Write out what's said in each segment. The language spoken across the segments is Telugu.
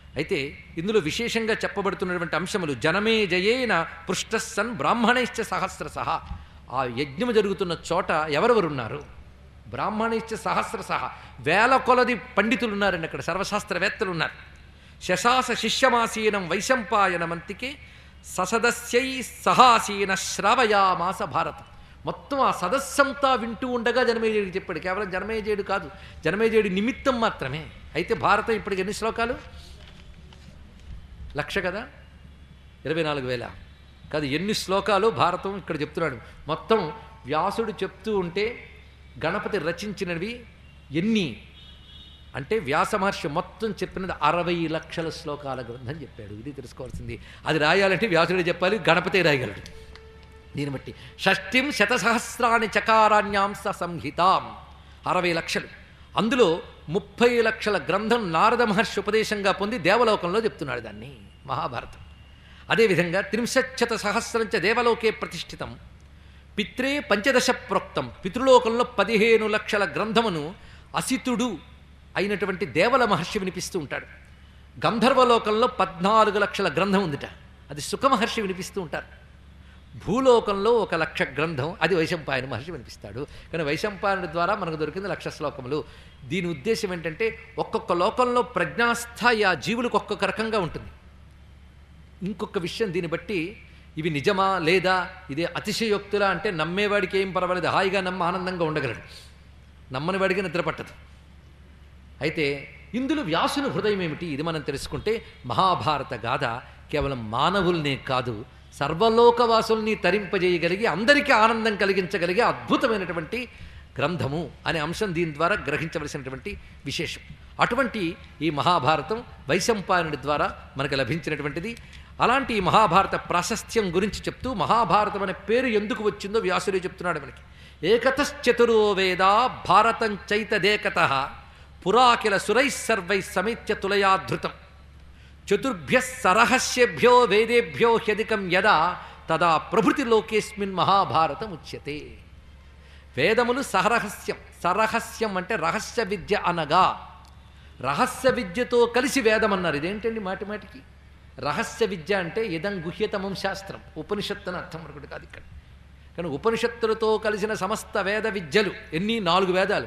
అయితే ఇందులో విశేషంగా చెప్పబడుతున్నటువంటి అంశములు జనమే జయేన పృష్టస్సన్ బ్రాహ్మణైశ్చ సహస్ర సహా ఆ యజ్ఞం జరుగుతున్న చోట ఎవరెవరున్నారు బ్రాహ్మణైశ్చ సహస్ర సహా వేల కొలది పండితులు ఉన్నారండి అక్కడ సర్వశాస్త్రవేత్తలు ఉన్నారు శశాస శిష్యమాసీనం వైశంపాయనమంతికే ససదస్యై సహాసీన శ్రావయామాస భారతం మొత్తం ఆ సదస్సంతా వింటూ ఉండగా జనమేజయుడికి చెప్పాడు కేవలం జనమేజయుడు కాదు జనమేజయుడి నిమిత్తం మాత్రమే అయితే భారతం ఇప్పటికి ఎన్ని శ్లోకాలు లక్ష కదా ఇరవై నాలుగు వేల కాదు ఎన్ని శ్లోకాలు భారతం ఇక్కడ చెప్తున్నాడు మొత్తం వ్యాసుడు చెప్తూ ఉంటే గణపతి రచించినవి ఎన్ని అంటే వ్యాస మహర్షి మొత్తం చెప్పినది అరవై లక్షల శ్లోకాల గ్రంథం చెప్పాడు ఇది తెలుసుకోవాల్సింది అది రాయాలంటే వ్యాసుడే చెప్పాలి గణపతే రాయగలడు దీన్ని బట్టి షష్ఠిం శతసహస్రాన్ని చకారాణ్యాంస సంహితాం అరవై లక్షలు అందులో ముప్పై లక్షల గ్రంథం నారద మహర్షి ఉపదేశంగా పొంది దేవలోకంలో చెప్తున్నాడు దాన్ని మహాభారతం అదేవిధంగా త్రింశచ్చత సహస్రంచ దేవలోకే ప్రతిష్ఠితం పిత్రే పంచదశ ప్రోక్తం పితృలోకంలో పదిహేను లక్షల గ్రంథమును అసితుడు అయినటువంటి దేవల మహర్షి వినిపిస్తూ ఉంటాడు గంధర్వలోకంలో పద్నాలుగు లక్షల గ్రంథం ఉందిట అది సుఖమహర్షి వినిపిస్తూ ఉంటారు భూలోకంలో ఒక లక్ష గ్రంథం అది వైశంపాయన మహర్షి వినిపిస్తాడు కానీ వైశంపాయనుడి ద్వారా మనకు దొరికింది లక్ష శ్లోకములు దీని ఉద్దేశం ఏంటంటే ఒక్కొక్క లోకంలో ప్రజ్ఞాస్థాయి ఆ జీవులకు ఒక్కొక్క రకంగా ఉంటుంది ఇంకొక విషయం దీన్ని బట్టి ఇవి నిజమా లేదా ఇదే అతిశయోక్తులా అంటే నమ్మేవాడికి ఏం పర్వాలేదు హాయిగా నమ్మ ఆనందంగా ఉండగలడు నమ్మని వాడికి నిద్ర పట్టదు అయితే ఇందులో వ్యాసుని హృదయం ఏమిటి ఇది మనం తెలుసుకుంటే మహాభారత గాథ కేవలం మానవుల్నే కాదు సర్వలోకవాసుల్ని తరింపజేయగలిగి అందరికీ ఆనందం కలిగించగలిగే అద్భుతమైనటువంటి గ్రంథము అనే అంశం దీని ద్వారా గ్రహించవలసినటువంటి విశేషం అటువంటి ఈ మహాభారతం వైశంపాయనుడి ద్వారా మనకు లభించినటువంటిది అలాంటి ఈ మహాభారత ప్రాశస్త్యం గురించి చెప్తూ మహాభారతం అనే పేరు ఎందుకు వచ్చిందో వ్యాసుడే చెప్తున్నాడు మనకి ఏకతశ్చతురో వేద భారతం చైతదేకత పురాకిల సురై సర్వై సమేత్య తులయాధృతం చతుర్భ్య సరహస్యభ్యో వేదేభ్యో హ్యధికం యదా తదా ప్రభృతి లోకేస్మిన్ మహాభారతం ఉచ్యతే వేదములు సరహస్యం సరహస్యం అంటే రహస్య విద్య అనగా రహస్య విద్యతో కలిసి వేదం అన్నారు ఇదేంటండి మాటి మాటికి రహస్య విద్య అంటే ఇదం గుహ్యతమం శాస్త్రం ఉపనిషత్తు అని అర్థం మరొకటి కాదు ఇక్కడ కానీ ఉపనిషత్తులతో కలిసిన సమస్త వేద విద్యలు ఎన్ని నాలుగు వేదాలు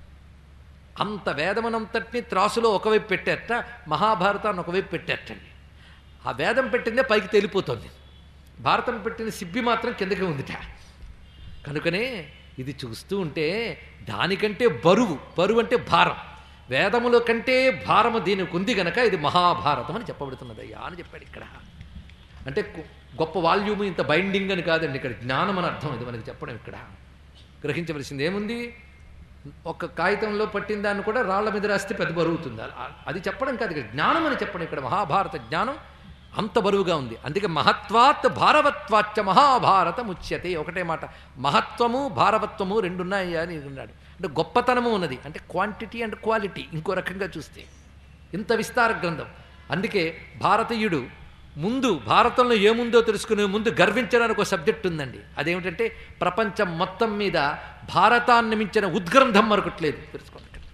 అంత వేదమనంతటిని త్రాసులో ఒకవైపు పెట్టేట మహాభారతాన్ని ఒకవైపు పెట్టేటండి ఆ వేదం పెట్టిందే పైకి తేలిపోతుంది భారతం పెట్టిన సిబ్బి మాత్రం కిందకి ఉందిట కనుకనే ఇది చూస్తూ ఉంటే దానికంటే బరువు బరువు అంటే భారం వేదముల కంటే భారము దీనికి ఉంది గనక ఇది మహాభారతం అని చెప్పబడుతున్నదయ్యా అని చెప్పాడు ఇక్కడ అంటే గు- గొప్ప వాల్యూమ్ ఇంత బైండింగ్ అని కాదండి ఇక్కడ జ్ఞానం అని అర్థం ఇది మనకి చెప్పడం ఇక్కడ గ్రహించవలసింది ఏముంది ఒక కాగితంలో పట్టిన దాన్ని కూడా రాళ్ల మీద రాస్తే పెద్ద బరువుతుంది అ- అది చెప్పడం కాదు ఇక్కడ జ్ఞానం అని చెప్పడం ఇక్కడ మహాభారత జ్ఞానం అంత బరువుగా ఉంది అందుకే మహత్వాత్ భారవత్వాచ్చ మహాభారతం ఉచ్యతే ఒకటే మాట మహత్వము భారవత్వము రెండున్నాయి అని ఉన్నాడు అంటే గొప్పతనము ఉన్నది అంటే క్వాంటిటీ అండ్ క్వాలిటీ ఇంకో రకంగా చూస్తే ఇంత విస్తార గ్రంథం అందుకే భారతీయుడు ముందు భారతంలో ఏముందో తెలుసుకునే ముందు గర్వించడానికి ఒక సబ్జెక్ట్ ఉందండి అదేమిటంటే ప్రపంచం మొత్తం మీద భారతాన్ని మించిన ఉద్గ్రంథం మరొకట్లేదు తెలుసుకోండి ఇక్కడ.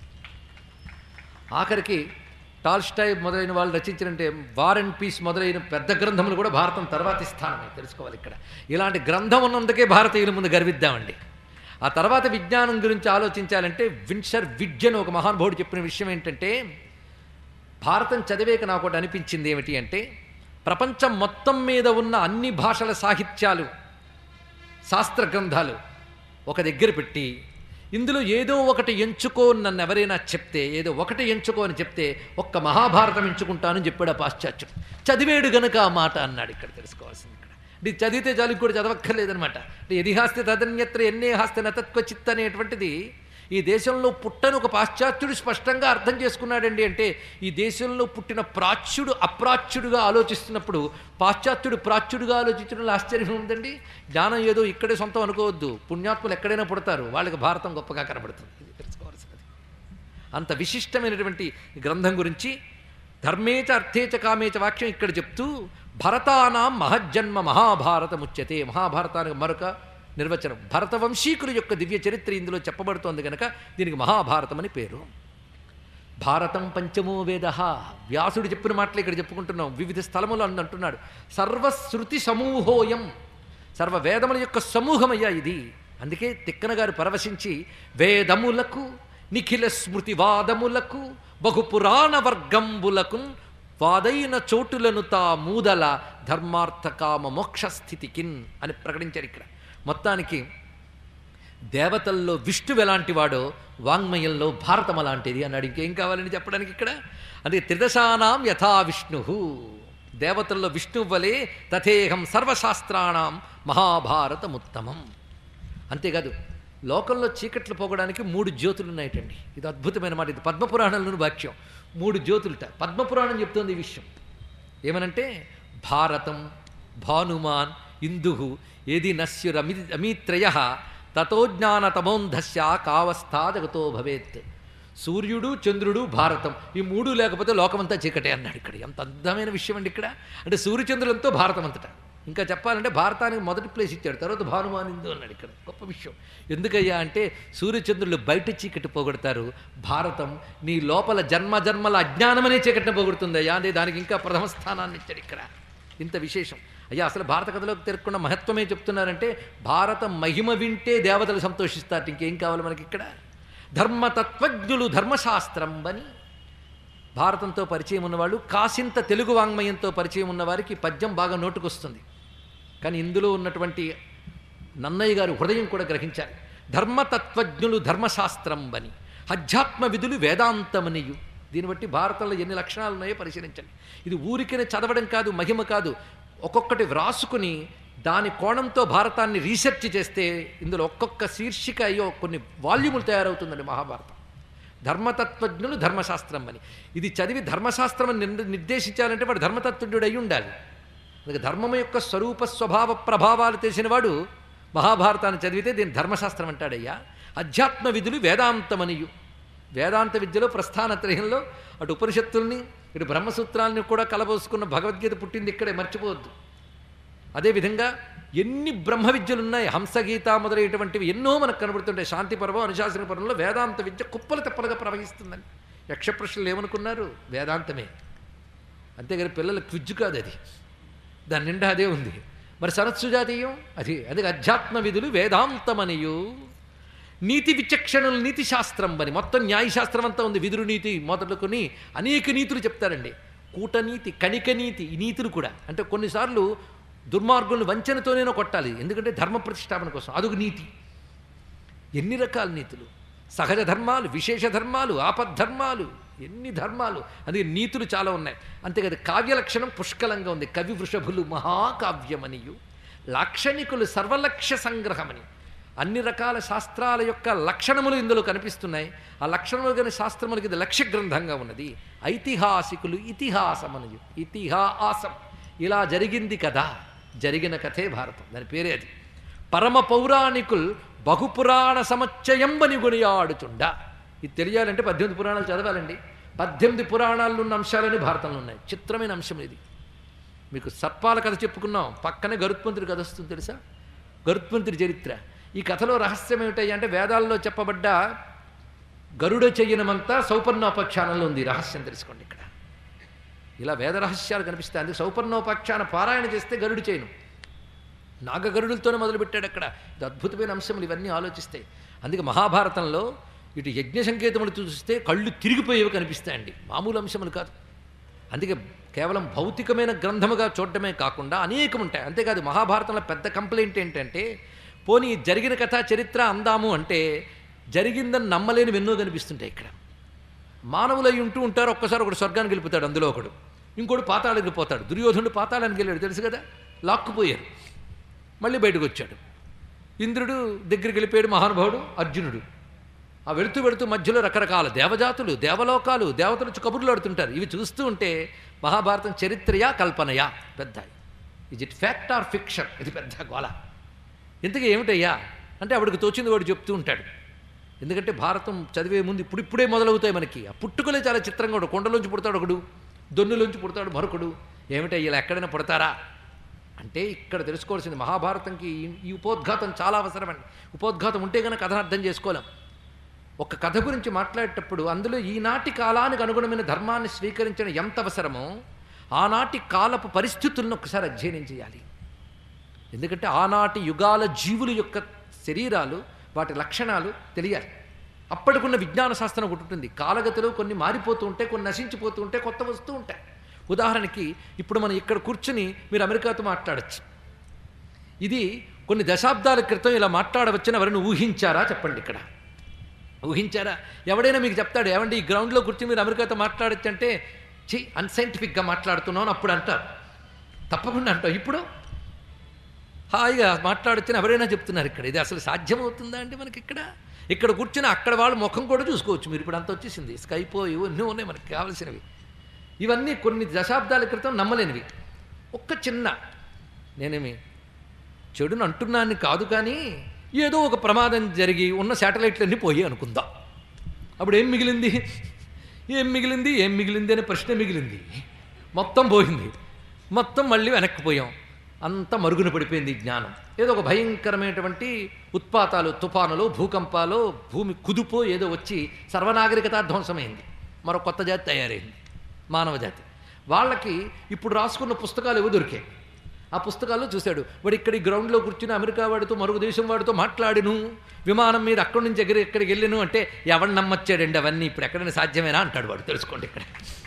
ఆఖరికి టాల్స్టాయ్ మొదలైన వాళ్ళు రచించినంటే వార్ అండ్ పీస్ మొదలైన పెద్ద గ్రంథములు కూడా భారతం తర్వాతి స్థానమే తెలుసుకోవాలి ఇక్కడ ఇలాంటి గ్రంథం ఉన్నందుకే భారతీయుల ముందు గర్విద్దామండి ఆ తర్వాత విజ్ఞానం గురించి ఆలోచించాలంటే విన్సర్ విద్యను ఒక మహానుభావుడు చెప్పిన విషయం ఏంటంటే భారతం చదివేక నాకు ఒకటి అనిపించింది ఏమిటి అంటే ప్రపంచం మొత్తం మీద ఉన్న అన్ని భాషల సాహిత్యాలు శాస్త్ర గ్రంథాలు ఒక దగ్గర పెట్టి ఇందులో ఏదో ఒకటి ఎంచుకో అని నన్ను ఎవరైనా చెప్తే ఏదో ఒకటి ఎంచుకో అని చెప్తే ఒక్క మహాభారతం ఎంచుకుంటానని చెప్పాడు ఆ పాశ్చాత్యుడు చదివేడు గనుక ఆ మాట అన్నాడు ఇక్కడ తెలుసుకోవాల్సింది ఇక్కడ అంటే ఇది చదివితే చాలు కూడా చదవక్కర్లేదనమాట అంటే ఎది హాస్తే తదన్యత్ర ఎన్నే హాస్తే నతత్వ చిత్త అనేటువంటిది ఈ దేశంలో పుట్టని ఒక పాశ్చాత్యుడు స్పష్టంగా అర్థం చేసుకున్నాడండి అంటే ఈ దేశంలో పుట్టిన ప్రాచ్యుడు అప్రాచ్యుడుగా ఆలోచిస్తున్నప్పుడు పాశ్చాత్యుడు ప్రాచ్యుడుగా ఆలోచించడంలో ఆశ్చర్యం ఉందండి జ్ఞానం ఏదో ఇక్కడే సొంతం అనుకోవద్దు పుణ్యాత్ములు ఎక్కడైనా పుడతారు వాళ్ళకి భారతం గొప్పగా కనబడుతుంది ఇది తెలుసుకోవాల్సినది అంత విశిష్టమైనటువంటి ఈ గ్రంథం గురించి ధర్మేచ అర్థేచ కామేచ వాక్యం ఇక్కడ చెప్తూ భరతానాం మహజ్జన్మ మహాభారతముచ్యతే మహాభారతానికి మరొక నిర్వచనం భరతవంశీకుల యొక్క దివ్య చరిత్ర ఇందులో చెప్పబడుతోంది కనుక దీనికి మహాభారతం అని పేరు భారతం పంచమో వేద వ్యాసుడు చెప్పిన మాటలు ఇక్కడ చెప్పుకుంటున్నాం వివిధ స్థలములు అని అంటున్నాడు సర్వశ్రుతి సమూహోయం సర్వ వేదముల యొక్క సమూహమయ్యా ఇది అందుకే తిక్కన గారు పరవశించి వేదములకు నిఖిల స్మృతి వాదములకు బహుపురాణ వర్గంబులకు వాదైన చోటులను తా మూదల ధర్మార్థకామ మోక్ష స్థితికిన్ అని ప్రకటించారు ఇక్కడ మొత్తానికి దేవతల్లో విష్ణువు ఎలాంటి వాడో వాంగ్మయంలో భారతం అలాంటిది అన్నాడు ఇంకేం కావాలని చెప్పడానికి ఇక్కడ అందుకే త్రిదశానాం యథా విష్ణు దేవతల్లో విష్ణువు వలె తథేహం సర్వశాస్త్రాణం మహాభారతముత్తమం అంతేకాదు లోకంలో చీకట్లు పోగడానికి మూడు జ్యోతులు ఉన్నాయటండి ఇది అద్భుతమైన మాట ఇది పద్మపురాణంలోని వాక్యం మూడు జ్యోతులుట పద్మపురాణం చెప్తోంది ఈ విషయం ఏమనంటే భారతం భానుమాన్ ఇందు ఏది నశ్యురమి అమిత్రయ తతో జ్ఞానతమోంధస్య కావస్థా జగతో భవేత్ సూర్యుడు చంద్రుడు భారతం ఈ మూడు లేకపోతే లోకమంతా చీకటే అన్నాడు ఇక్కడ ఎంత అందమైన విషయం అండి ఇక్కడ అంటే సూర్యచంద్రులంతో భారతం అంతటా ఇంకా చెప్పాలంటే భారతానికి మొదటి ప్లేస్ ఇచ్చాడు తర్వాత భానుమానిందు అన్నాడు ఇక్కడ గొప్ప విషయం ఎందుకయ్యా అంటే సూర్యచంద్రులు బయట చీకటి పోగొడతారు భారతం నీ లోపల జన్మ జన్మల అజ్ఞానమనే చీకటిని పోగొడుతుందయ్యా అంటే దానికి ఇంకా ప్రథమ స్థానాన్ని ఇచ్చాడు ఇక్కడ ఇంత విశేషం అయ్యా అసలు భారత కథలోకి తిరగకుండా మహత్వమే చెప్తున్నారంటే భారత మహిమ వింటే దేవతలు సంతోషిస్తారు ఇంకేం కావాలి మనకి ఇక్కడ ధర్మతత్వజ్ఞులు ధర్మశాస్త్రం అని భారతంతో పరిచయం ఉన్నవాళ్ళు కాసింత తెలుగు వాంగ్మయంతో పరిచయం ఉన్నవారికి పద్యం బాగా నోటుకొస్తుంది కానీ ఇందులో ఉన్నటువంటి నన్నయ్య గారు హృదయం కూడా గ్రహించాలి ధర్మతత్వజ్ఞులు ధర్మశాస్త్రం అని అధ్యాత్మ విధులు వేదాంతమనియు దీన్ని బట్టి భారతంలో ఎన్ని లక్షణాలు ఉన్నాయో పరిశీలించండి ఇది ఊరికనే చదవడం కాదు మహిమ కాదు ఒక్కొక్కటి వ్రాసుకుని దాని కోణంతో భారతాన్ని రీసెర్చ్ చేస్తే ఇందులో ఒక్కొక్క శీర్షిక అయ్యో కొన్ని వాల్యూములు తయారవుతుందండి మహాభారతం ధర్మతత్వజ్ఞులు ధర్మశాస్త్రం అని ఇది చదివి ధర్మశాస్త్రం అని నిర్ద- నిర్దేశించాలంటే వాడు ధర్మతత్వజ్ఞుడు అయి ఉండాలి అందుకే ధర్మం యొక్క స్వరూప స్వభావ ప్రభావాలు తెలిసినవాడు మహాభారతాన్ని చదివితే దీన్ని ధర్మశాస్త్రం అంటాడయ్యా అధ్యాత్మ విధులు వేదాంతమనియు వేదాంత విద్యలో ప్రస్థానత్రయంలో అటు ఉపనిషత్తుల్ని ఇటు బ్రహ్మసూత్రాలని కూడా కలబోసుకున్న భగవద్గీత పుట్టింది ఇక్కడే మర్చిపోవద్దు అదేవిధంగా ఎన్ని బ్రహ్మ విద్యలు ఉన్నాయి హంసగీత మొదలైనటువంటివి ఎన్నో మనకు కనబడుతుంటాయి శాంతి పర్వం అనుశాసన పర్వంలో వేదాంత విద్య కుప్పలు తెప్పలుగా ప్రవహిస్తుందని యక్షప్రశ్నలు ఏమనుకున్నారు వేదాంతమే అంతేగాని పిల్లల క్విజ్ కాదు అది దాని నిండా అదే ఉంది మరి సరస్సుజాతీయం అది అది అధ్యాత్మ విధులు వేదాంతమనియు నీతి విచక్షణలు నీతి శాస్త్రం అని మొత్తం న్యాయశాస్త్రం అంతా ఉంది విదురు నీతి మొదలుకొని అనేక నీతులు చెప్తారండి కూటనీతి కణిక నీతి ఈ నీతులు కూడా అంటే కొన్నిసార్లు దుర్మార్గులను వంచనతోనేనో కొట్టాలి ఎందుకంటే ధర్మ ప్రతిష్టాపన కోసం అదొక నీతి ఎన్ని రకాల నీతులు సహజ ధర్మాలు విశేష ధర్మాలు ఆపద్ధర్మాలు ఎన్ని ధర్మాలు అందుకే నీతులు చాలా ఉన్నాయి అంతేకాదు కావ్య లక్షణం పుష్కలంగా ఉంది కవి వృషభులు మహాకావ్యమనియు లాక్షణికులు సర్వలక్ష్య సంగ్రహమని అన్ని రకాల శాస్త్రాల యొక్క లక్షణములు ఇందులో కనిపిస్తున్నాయి ఆ లక్షణములు కానీ శాస్త్రములకి ఇది లక్ష్య గ్రంథంగా ఉన్నది ఐతిహాసికులు ఇతిహాసమనయు ఇతిహాసం ఇలా జరిగింది కదా జరిగిన కథే భారతం దాని పేరే అది పరమ పౌరాణికుల్ బహుపురాణ సమచ్చయంబని గునియాడుచుండ ఇది తెలియాలంటే పద్దెనిమిది పురాణాలు చదవాలండి పద్దెనిమిది పురాణాల్లో ఉన్న అంశాలని భారతంలో ఉన్నాయి చిత్రమైన అంశం ఇది మీకు సర్పాల కథ చెప్పుకున్నాం పక్కనే గరుత్మంతుడి కథ వస్తుంది తెలుసా గరుత్మంతుడి చరిత్ర ఈ కథలో రహస్యం ఏమిటయ్యా అంటే వేదాల్లో చెప్పబడ్డ గరుడ చెయ్యనమంతా సౌపర్ణోపఖ్యానంలో ఉంది ఈ రహస్యం తెలుసుకోండి ఇక్కడ ఇలా వేద రహస్యాలు కనిపిస్తాయి అందుకే సౌపర్ణోపాఖ్యాన పారాయణ చేస్తే గరుడు చేయను నాగగరుడులతోనే మొదలుపెట్టాడు అక్కడ ఇది అద్భుతమైన అంశములు ఇవన్నీ ఆలోచిస్తాయి అందుకే మహాభారతంలో ఇటు యజ్ఞ సంకేతములు చూస్తే కళ్ళు తిరిగిపోయేవి కనిపిస్తాయండి మామూలు అంశములు కాదు అందుకే కేవలం భౌతికమైన గ్రంథముగా చూడటమే కాకుండా అనేకం ఉంటాయి అంతేకాదు మహాభారతంలో పెద్ద కంప్లైంట్ ఏంటంటే పోనీ జరిగిన కథ చరిత్ర అందాము అంటే జరిగిందని నమ్మలేని ఎన్నో కనిపిస్తుంటాయి ఇక్కడ మానవులు అయి ఉంటూ ఉంటారు ఒక్కసారి ఒకడు స్వర్గానికి వెళ్ళిపోతాడు అందులో ఒకడు ఇంకోటి పాతాళానికి పోతాడు దుర్యోధనుడు పాతాళానికి వెళ్ళాడు తెలుసు కదా లాక్కుపోయారు మళ్ళీ బయటకు వచ్చాడు ఇంద్రుడు దగ్గరికి వెళ్ళిపోయాడు మహానుభావుడు అర్జునుడు ఆ వెళుతూ వెళుతూ మధ్యలో రకరకాల దేవజాతులు దేవలోకాలు దేవతలు వచ్చి కబుర్లు ఆడుతుంటారు ఇవి చూస్తూ ఉంటే మహాభారతం చరిత్రయా కల్పనయా పెద్ద is it fact or fiction ఇది పెద్ద గోల ఇంతకీ ఏమిటయ్యా అంటే ఆవిడకి తోచింది వాడు చెప్తూ ఉంటాడు ఎందుకంటే భారతం చదివే ముందు ఇప్పుడు ఇప్పుడే మొదలవుతాయి మనకి ఆ పుట్టుకలే చాలా చిత్రంగా ఉంటాడు కొండలోంచి పుడతాడు ఒకడు దొన్నులోంచి పుడతాడు మరొకడు ఏమిటయ్యా ఇలా ఎక్కడైనా పుడతారా అంటే ఇక్కడ తెలుసుకోవాల్సింది మహాభారతంకి ఈ- ఈ ఉపోద్ఘాతం చాలా అవసరమండి ఉపోద్ఘాతం ఉంటే కనుక కథను అర్థం చేసుకోలేం ఒక కథ గురించి మాట్లాడేటప్పుడు అందులో ఈనాటి కాలానికి అనుగుణమైన ధర్మాన్ని స్వీకరించడం ఎంత అవసరమో ఆనాటి కాలపు పరిస్థితులను ఒకసారి అధ్యయనం చేయాలి ఎందుకంటే ఆనాటి యుగాల జీవుల యొక్క శరీరాలు వాటి లక్షణాలు తెలియాలి అప్పటికున్న విజ్ఞాన శాస్త్రం ఒకటి ఉంటుంది కాలగతిలో కొన్ని మారిపోతూ ఉంటాయి కొన్ని నశించిపోతూ ఉంటాయి కొత్త వస్తూ ఉంటాయి ఉదాహరణకి ఇప్పుడు మనం ఇక్కడ కూర్చుని మీరు అమెరికాతో మాట్లాడచ్చు ఇది కొన్ని దశాబ్దాల క్రితం ఇలా మాట్లాడవచ్చని ఎవరైనా ఊహించారా చెప్పండి ఇక్కడ ఊహించారా ఎవడైనా మీకు చెప్తాడు ఏమండి ఈ గ్రౌండ్లో కూర్చొని మీరు అమెరికాతో మాట్లాడచ్చు అంటే చి అన్సైంటిఫిక్గా మాట్లాడుతున్నాను అప్పుడు అంటారు తప్పకుండా అంటాం ఇప్పుడు హాయిగా మాట్లాడొచ్చని ఎవరైనా చెప్తున్నారు ఇక్కడ ఇది అసలు సాధ్యమవుతుందా అండి మనకి ఇక్కడ ఇక్కడ కూర్చుని అక్కడ వాళ్ళ ముఖం కూడా చూసుకోవచ్చు మీరు ఇప్పుడు అంత వచ్చేసింది స్కైపో ఇవన్నీ ఉన్నాయి మనకి కావాల్సినవి ఇవన్నీ కొన్ని దశాబ్దాల క్రితం నమ్మలేనివి ఒక్క చిన్న నేనేమి చెడును అంటున్నాను కాదు కానీ ఏదో ఒక ప్రమాదం జరిగి ఉన్న శాటిలైట్లన్నీ పోయి అనుకుందాం అప్పుడు ఏం మిగిలింది ఏం మిగిలింది ఏం మిగిలింది అనే ప్రశ్న మిగిలింది మొత్తం పోయింది మొత్తం మళ్ళీ వెనక్కిపోయాం అంత మరుగున పడిపోయింది ఈ జ్ఞానం ఏదో ఒక భయంకరమైనటువంటి ఉత్పాతాలు తుఫానులు భూకంపాలు భూమి కుదుపో ఏదో వచ్చి సర్వనాగరికత ధ్వంసమైంది మరో కొత్త జాతి తయారైంది మానవ జాతి వాళ్ళకి ఇప్పుడు రాసుకున్న పుస్తకాలు ఏవో దొరికాయి ఆ పుస్తకాల్లో చూశాడు వాడు ఇక్కడ ఈ గ్రౌండ్లో కూర్చుని అమెరికా వాడితో మరొక దేశం వాడితో మాట్లాడిను విమానం మీద అక్కడి నుంచి ఎగిరి ఎక్కడికి వెళ్ళను అంటే ఎవడు నమ్మొచ్చాడండి అవన్నీ ఇప్పుడు ఎక్కడైనా సాధ్యమేనా అంటాడు వాడు తెలుసుకోండి ఇక్కడ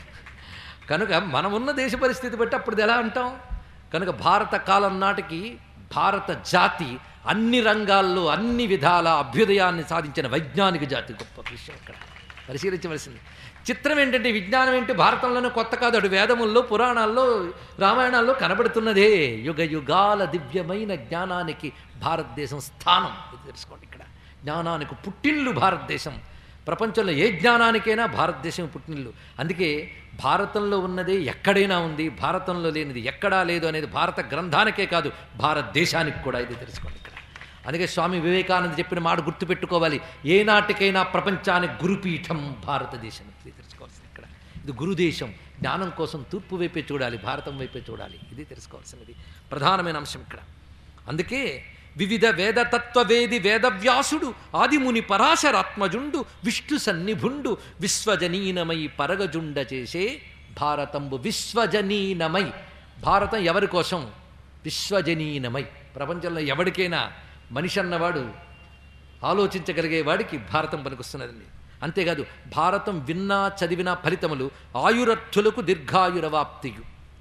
కనుక మనం ఉన్న దేశ పరిస్థితి బట్టి అప్పుడు ఎలా అంటాం కనుక భారత కాలం నాటికి భారత జాతి అన్ని రంగాల్లో అన్ని విధాల అభ్యుదయాన్ని సాధించిన వైజ్ఞానిక జాతి గొప్ప విషయం ఇక్కడ పరిశీలించవలసింది చిత్రం ఏంటంటే విజ్ఞానం ఏంటి భారతంలోనే కొత్త కాదు అటు వేదముల్లో పురాణాల్లో రామాయణాల్లో కనబడుతున్నదే యుగ యుగాల దివ్యమైన జ్ఞానానికి భారతదేశం స్థానం ఇది తెలుసుకోండి ఇక్కడ జ్ఞానానికి పుట్టిల్లు భారతదేశం ప్రపంచంలో ఏ జ్ఞానానికైనా భారతదేశం పుట్టినిల్లు అందుకే భారతంలో ఉన్నదే ఎక్కడైనా ఉంది భారతంలో లేనిది ఎక్కడా లేదు అనేది భారత గ్రంథానికే కాదు భారతదేశానికి కూడా ఇది తెలుసుకోండి ఇక్కడ అందుకే స్వామి వివేకానంద చెప్పిన మాట గుర్తుపెట్టుకోవాలి ఏనాటికైనా ప్రపంచానికి గురుపీఠం భారతదేశం ఇది తెలుసుకోవాల్సింది ఇక్కడ ఇది గురుదేశం జ్ఞానం కోసం తూర్పు వైపే చూడాలి భారతం వైపే చూడాలి ఇది తెలుసుకోవాల్సినది ప్రధానమైన అంశం ఇక్కడ అందుకే వివిధ వేదతత్వవేది వేదవ్యాసుడు ఆదిముని పరాశరాత్మజుండు విష్ణు సన్నిభుండు విశ్వజనీనమై పరగజుండ చేసే భారతంబు విశ్వజనీనమై భారతం ఎవరి కోసం విశ్వజనీనమై ప్రపంచంలో ఎవరికైనా మనిషి అన్నవాడు ఆలోచించగలిగే వాడికి భారతం పనికొస్తున్నదండి అంతేకాదు భారతం విన్నా చదివిన ఫలితములు ఆయురర్థులకు దీర్ఘాయురవాప్తియు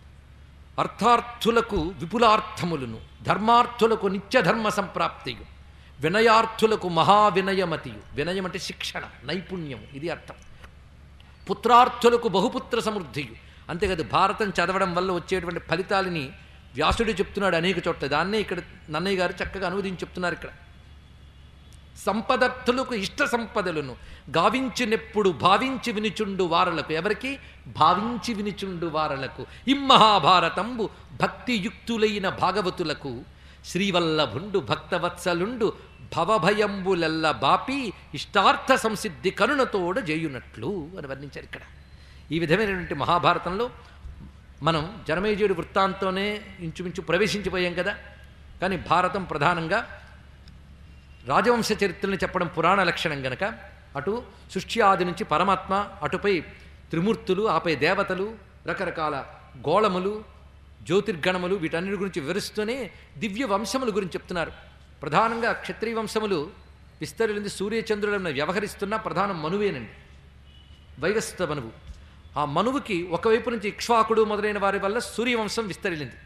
అర్థార్థులకు విపులార్థములను ధర్మార్థులకు నిత్యధర్మ సంప్రాప్తియు వినయార్థులకు మహావినయమతియు వినయం అంటే శిక్షణ నైపుణ్యం ఇది అర్థం పుత్రార్థులకు బహుపుత్ర సమృద్ధియు అంతేకాదు భారతం చదవడం వల్ల వచ్చేటువంటి ఫలితాలని వ్యాసుడు చెప్తున్నాడు అనేక చోట్ల దాన్నే ఇక్కడ నన్నయ్య గారు చక్కగా అనువదించి చెప్తున్నారు ఇక్కడ సంపదర్థులకు ఇష్ట సంపదలను గావించినెప్పుడు భావించి వినుచుండు వారలకు ఎవరికి భావించి వినుచుండు వారలకు ఇమ్మహాభారతంబు భక్తియుక్తులైన భాగవతులకు శ్రీవల్లభుండు భక్తవత్సలుండు భవభయంబులెల్ల బాపి ఇష్టార్థ సంసిద్ధి కరుణతోడ చేయునట్లు అని వర్ణించారు ఇక్కడ ఈ విధమైనటువంటి మహాభారతంలో మనం జనమేజయుడి వృత్తాంతోనే ఇంచుమించు ప్రవేశించిపోయాం కదా కానీ భారతం ప్రధానంగా రాజవంశ చరిత్రని చెప్పడం పురాణ లక్షణం గనక అటు సృష్టి ఆది నుంచి పరమాత్మ అటుపై త్రిమూర్తులు ఆపై దేవతలు రకరకాల గోళములు జ్యోతిర్గణములు వీటన్నిటి గురించి వివరిస్తూనే దివ్య వంశముల గురించి చెప్తున్నారు ప్రధానంగా క్షత్రియ వంశములు విస్తరింది సూర్యచంద్రులను వ్యవహరిస్తున్న ప్రధానం మనువేనండి వైవస్త మనువు ఆ మనువుకి ఒకవైపు నుంచి ఇక్ష్వాకుడు మొదలైన వారి వల్ల సూర్యవంశం విస్తరిల్లింది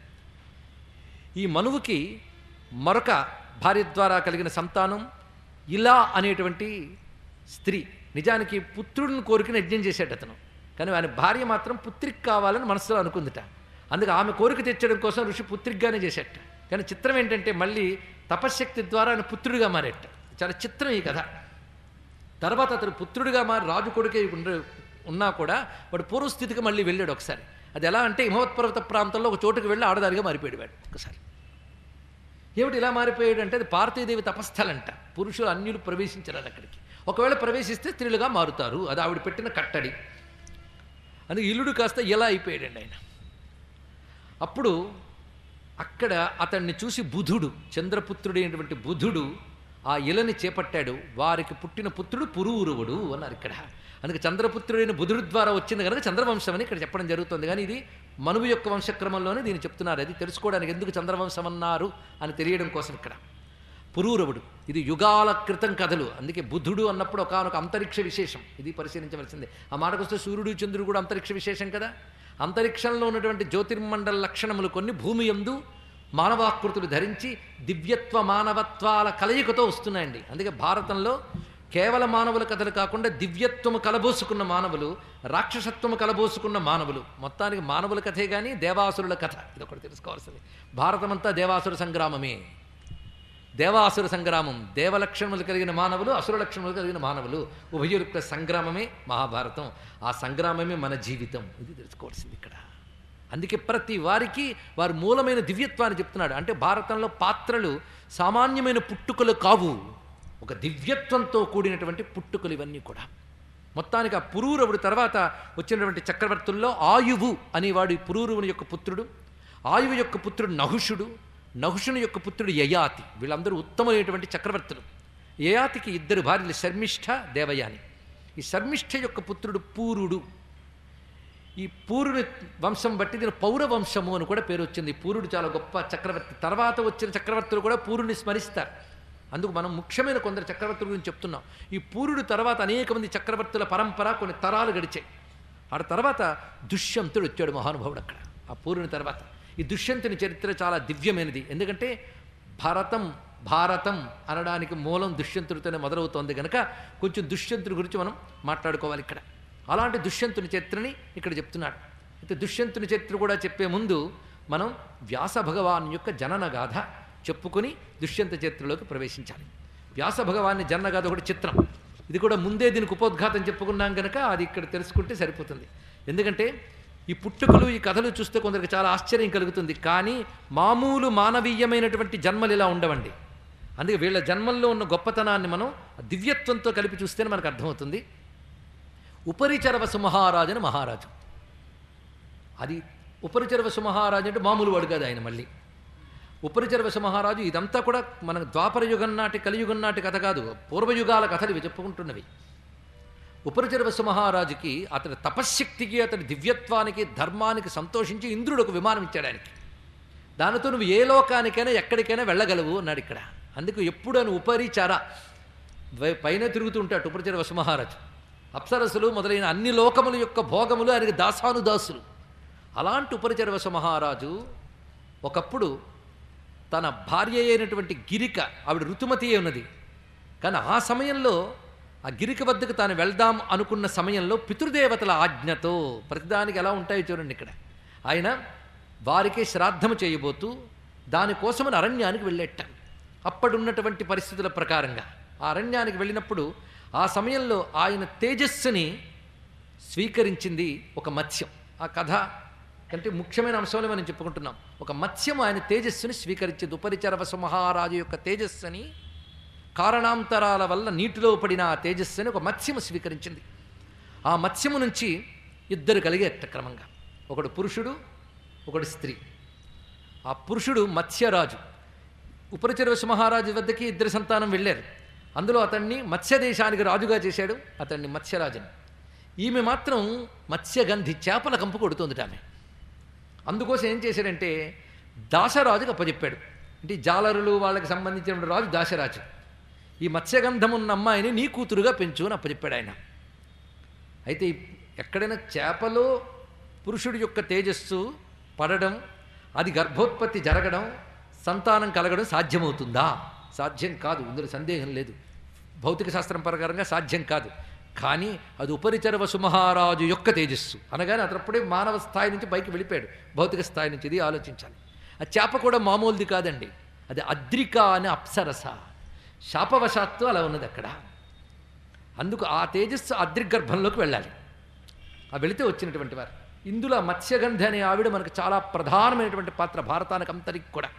ఈ మనువుకి మరొక భార్య ద్వారా కలిగిన సంతానం ఇలా అనేటువంటి స్త్రీ నిజానికి పుత్రుడిని కోరికను యజ్ఞం చేశాడు అతను కానీ ఆయన భార్య మాత్రం పుత్రికి కావాలని మనసులో అనుకుందిట అందుకే ఆమె కోరిక తెచ్చడం కోసం ఋషి పుత్రికగానే చేసేట కానీ చిత్రం ఏంటంటే మళ్ళీ తపశ్శక్తి ద్వారా ఆయన పుత్రుడిగా మారేట చాలా చిత్రం ఈ కథ తర్వాత అతను పుత్రుడిగా మారి రాజు కొడుకే ఉండ ఉన్నా కూడా వాడు పూర్వస్థితికి మళ్ళీ వెళ్ళాడు ఒకసారి అది ఎలా అంటే హిమవత్పర్వత ప్రాంతంలో ఒక చోటుకు వెళ్ళి ఆడదారిగా మారిపోయాడు వాడు ఒకసారి ఏమిటి ఇలా మారిపోయాడు అంటే అది పార్వతీదేవి తపస్థలంట పురుషులు అన్యులు ప్రవేశించరాదు అక్కడికి ఒకవేళ ప్రవేశిస్తే స్త్రీలుగా మారుతారు అది ఆవిడ పెట్టిన కట్టడి అందుకే ఇల్లుడు కాస్త ఇలా అయిపోయాడండి ఆయన అప్పుడు అక్కడ అతన్ని చూసి బుధుడు చంద్రపుత్రుడైనటువంటి బుధుడు ఆ ఇలని చేపట్టాడు వారికి పుట్టిన పుత్రుడు పురూరువుడు అన్నారు ఇక్కడ అందుకే చంద్రపుత్రుడైన బుధుడు ద్వారా వచ్చింది కనుక చంద్రవంశం అని ఇక్కడ చెప్పడం జరుగుతుంది కానీ ఇది మనువు యొక్క వంశక్రమంలోనే దీన్ని చెప్తున్నారు అది తెలుసుకోవడానికి ఎందుకు చంద్రవంశం అన్నారు అని తెలియడం కోసం ఇక్కడ పురూరవుడు ఇది యుగాల క్రితం కథలు అందుకే బుద్ధుడు అన్నప్పుడు ఒకనొక అంతరిక్ష విశేషం ఇది పరిశీలించవలసిందే ఆ మాటకొస్తే సూర్యుడు చంద్రుడు కూడా అంతరిక్ష విశేషం కదా అంతరిక్షంలో ఉన్నటువంటి జ్యోతిర్మండల లక్షణములు కొన్ని భూమి యందు మానవాకృతులు ధరించి దివ్యత్వ మానవత్వాల కలయికతో వస్తున్నాయండి అందుకే భారతంలో కేవల మానవుల కథలు కాకుండా దివ్యత్వము కలబోసుకున్న మానవులు రాక్షసత్వము కలబోసుకున్న మానవులు మొత్తానికి మానవుల కథే కానీ దేవాసురుల కథ ఇది ఒకటి తెలుసుకోవాల్సింది భారతమంతా దేవాసుర సంగ్రామమే దేవాసుర సంగ్రామం దేవలక్షణములు కలిగిన మానవులు అసుర లక్షణములు కలిగిన మానవులు ఉభయుల యొక్క సంగ్రామమే మహాభారతం ఆ సంగ్రామమే మన జీవితం ఇది తెలుసుకోవాల్సింది ఇక్కడ అందుకే ప్రతి వారికి వారి మూలమైన దివ్యత్వాన్ని చెప్తున్నాడు అంటే భారతంలో పాత్రలు సామాన్యమైన పుట్టుకలు కావు ఒక దివ్యత్వంతో కూడినటువంటి పుట్టుకలు ఇవన్నీ కూడా మొత్తానికి ఆ పురూరవుడు తర్వాత వచ్చినటువంటి చక్రవర్తుల్లో ఆయువు అనేవాడు ఈ పురూరవుని యొక్క పుత్రుడు ఆయువు యొక్క పుత్రుడు నహుషుడు నహుషుని యొక్క పుత్రుడు యయాతి వీళ్ళందరూ ఉత్తమమైనటువంటి చక్రవర్తులు యయాతికి ఇద్దరు భార్యలు శర్మిష్ఠ దేవయాని ఈ శర్మిష్ఠ యొక్క పుత్రుడు పూరుడు ఈ పూరుని వంశం బట్టి దీని పౌర వంశము అని కూడా పేరు వచ్చింది పూరుడు చాలా గొప్ప చక్రవర్తి తర్వాత వచ్చిన చక్రవర్తులు కూడా పూరుని స్మరిస్తారు అందుకు మనం ముఖ్యమైన కొందరు చక్రవర్తుల గురించి చెప్తున్నాం ఈ పూరుడు తర్వాత అనేక మంది చక్రవర్తుల పరంపర కొన్ని తరాలు గడిచాయి ఆ తర్వాత దుష్యంతుడు వచ్చాడు మహానుభావుడు అక్కడ ఆ పూరుని తర్వాత ఈ దుష్యంతుని చరిత్ర చాలా దివ్యమైనది ఎందుకంటే భారతం భారతం అనడానికి మూలం దుష్యంతుడితోనే మొదలవుతోంది కనుక కొంచెం దుష్యంతుడి గురించి మనం మాట్లాడుకోవాలి ఇక్కడ అలాంటి దుష్యంతుని చరిత్రని ఇక్కడ చెప్తున్నాడు అయితే దుష్యంతుని చరిత్ర కూడా చెప్పే ముందు మనం వ్యాస భగవాన్ యొక్క జనన గాథ చెప్పుకొని దుష్యంత చరిత్రలోకి ప్రవేశించాలి వ్యాస భగవాన్ని జనన గాథ ఒకటి చిత్రం ఇది కూడా ముందే దీనికి ఉపోద్ఘాతం చెప్పుకున్నాం కనుక అది ఇక్కడ తెలుసుకుంటే సరిపోతుంది ఎందుకంటే ఈ పుట్టుకలు ఈ కథలు చూస్తే కొందరికి చాలా ఆశ్చర్యం కలుగుతుంది కానీ మామూలు మానవీయమైనటువంటి జన్మలు ఇలా ఉండవండి అందుకే వీళ్ళ జన్మల్లో ఉన్న గొప్పతనాన్ని మనం దివ్యత్వంతో కలిపి చూస్తేనే మనకు అర్థమవుతుంది ఉపరిచరవసు మహారాజు అని మహారాజు అది ఉపరిచరవసు మహారాజు అంటే మామూలు వాడు కాదు ఆయన మళ్ళీ ఉపరిచరవసు మహారాజు ఇదంతా కూడా మన ద్వాపర యుగం నాటి కలియుగం నాటి కథ కాదు పూర్వయుగాల కథలు ఇవి చెప్పుకుంటున్నవి ఉపరిచరవసు మహారాజుకి అతని తపశ్శక్తికి అతని దివ్యత్వానికి ధర్మానికి సంతోషించి ఇంద్రుడు ఒక విమానం ఇచ్చాడు ఆయనకి దానితో నువ్వు ఏ లోకానికైనా ఎక్కడికైనా వెళ్ళగలవు అన్నాడు ఇక్కడ అందుకు ఎప్పుడు అని ఉపరిచర ద్వై- పైన తిరుగుతూ ఉంటాడు ఉపరిచర వసుమహారాజు అప్సరసులు మొదలైన అన్ని లోకముల యొక్క భోగములు ఆయనకి దాసానుదాసులు అలాంటి ఉపరిచర వసుమహారాజు ఒకప్పుడు తన భార్య అయినటువంటి గిరిక ఆవిడ ఋతుమతి అయి ఉన్నది కానీ ఆ సమయంలో ఆ గిరిక వద్దకు తాను వెళ్దాం అనుకున్న సమయంలో పితృదేవతల ఆజ్ఞతో ప్రతిదానికి ఎలా ఉంటాయో చూడండి ఇక్కడ ఆయన వారికే శ్రాద్ధము చేయబోతూ దానికోసమని అరణ్యానికి వెళ్ళేట అప్పుడున్నటువంటి పరిస్థితుల ప్రకారంగా ఆ అరణ్యానికి వెళ్ళినప్పుడు ఆ సమయంలో ఆయన తేజస్సుని స్వీకరించింది ఒక మత్స్యం ఆ కథ అంటే ముఖ్యమైన అంశంలో మనం చెప్పుకుంటున్నాం ఒక మత్స్యం ఆయన తేజస్సుని స్వీకరించింది ఉపరిచరవస మహారాజు యొక్క తేజస్సుని కారణాంతరాల వల్ల నీటిలో పడిన ఆ తేజస్సుని ఒక మత్స్యము స్వీకరించింది ఆ మత్స్యము నుంచి ఇద్దరు కలిగేట క్రమంగా ఒకడు పురుషుడు ఒకడు స్త్రీ ఆ పురుషుడు మత్స్యరాజు ఉపరిచరవశ మహారాజు వద్దకి ఇద్దరు సంతానం వెళ్ళారు అందులో అతన్ని మత్స్య దేశానికి రాజుగా చేశాడు అతన్ని మత్స్యరాజుని ఈమె మాత్రం మత్స్యగంధి చేపల కంపు కొడుతుంది ఆమె అందుకోసం ఏం చేశాడంటే దాసరాజుకు అప్పచెప్పాడు అంటే ఈ జాలరులు వాళ్ళకి సంబంధించిన రాజు దాసరాజు ఈ మత్స్యగంధం ఉన్న అమ్మాయిని నీ కూతురుగా పెంచు అని అప్పచెప్పాడు ఆయన అయితే ఈ- ఎక్కడైనా చేపలో పురుషుడి యొక్క తేజస్సు పడడం అది గర్భోత్పత్తి జరగడం సంతానం కలగడం సాధ్యమవుతుందా సాధ్యం కాదు ఇందులో సందేహం లేదు భౌతిక శాస్త్రం ప్రకారంగా సాధ్యం కాదు కానీ అది ఉపరిచరవ సుమహారాజు యొక్క తేజస్సు అనగానే అతనప్పుడే మానవ స్థాయి నుంచి పైకి వెళ్ళిపోయాడు భౌతిక స్థాయి నుంచి ఇది ఆలోచించాలి ఆ చేప కూడా మామూలుది కాదండి అది అద్రిక అనే అప్సరస శాపవశాత్తు అలా ఉన్నది అక్కడ అందుకు ఆ తేజస్సు అద్రిగర్భంలోకి వెళ్ళాలి ఆ వెళితే వచ్చినటువంటి వారు ఇందులో ఆ మత్స్యగంధి అనే ఆవిడ మనకు చాలా ప్రధానమైనటువంటి పాత్ర భారతానికి అంతరికి కూడా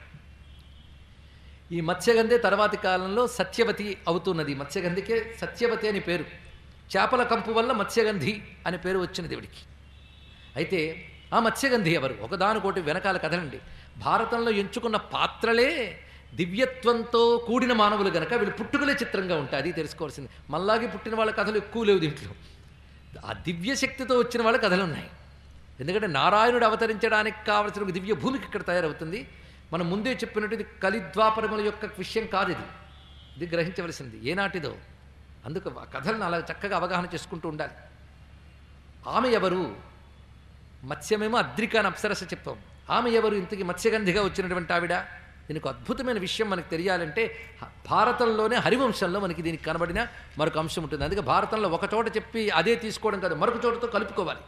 ఈ మత్స్యగంధే తర్వాతి కాలంలో సత్యవతి అవుతున్నది మత్స్యగంధికే సత్యవతి అని పేరు చేపల కంపు వల్ల మత్స్యగంధి అని పేరు వచ్చిన దేవుడికి అయితే ఆ మత్స్యగంధి ఎవరు ఒకదానికోటి వెనకాల కథనండి భారతంలో ఎంచుకున్న పాత్రలే దివ్యత్వంతో కూడిన మానవులు గనక వీళ్ళు పుట్టుకలే చిత్రంగా ఉంటాయి అది తెలుసుకోవాల్సింది మళ్ళాగే పుట్టిన వాళ్ళ కథలు ఎక్కువ లేవు దీంట్లో ఆ దివ్య శక్తితో వచ్చిన వాళ్ళ కథలు ఉన్నాయి ఎందుకంటే నారాయణుడు అవతరించడానికి కావలసిన ఒక దివ్య భూమికి ఇక్కడ తయారవుతుంది మనం ముందే చెప్పినట్టు ఇది కలిద్వాపరముల యొక్క విషయం కాదు ఇది ఇది గ్రహించవలసింది ఏనాటిదో అందుకు ఆ కథలను అలా చక్కగా అవగాహన చేసుకుంటూ ఉండాలి ఆమె ఎవరు మత్స్యమేమో అద్రిక అని అప్సరస చెప్పాం ఆమె ఎవరు ఇంతకి మత్స్యగంధిగా వచ్చినటువంటి ఆవిడ దీనికి అద్భుతమైన విషయం మనకు తెలియాలంటే హ- భారతంలోనే హరివంశంలో మనకి దీనికి కనబడిన మరొక అంశం ఉంటుంది అందుకే భారతంలో ఒక చోట చెప్పి అదే తీసుకోవడం కాదు మరొక చోటతో కలుపుకోవాలి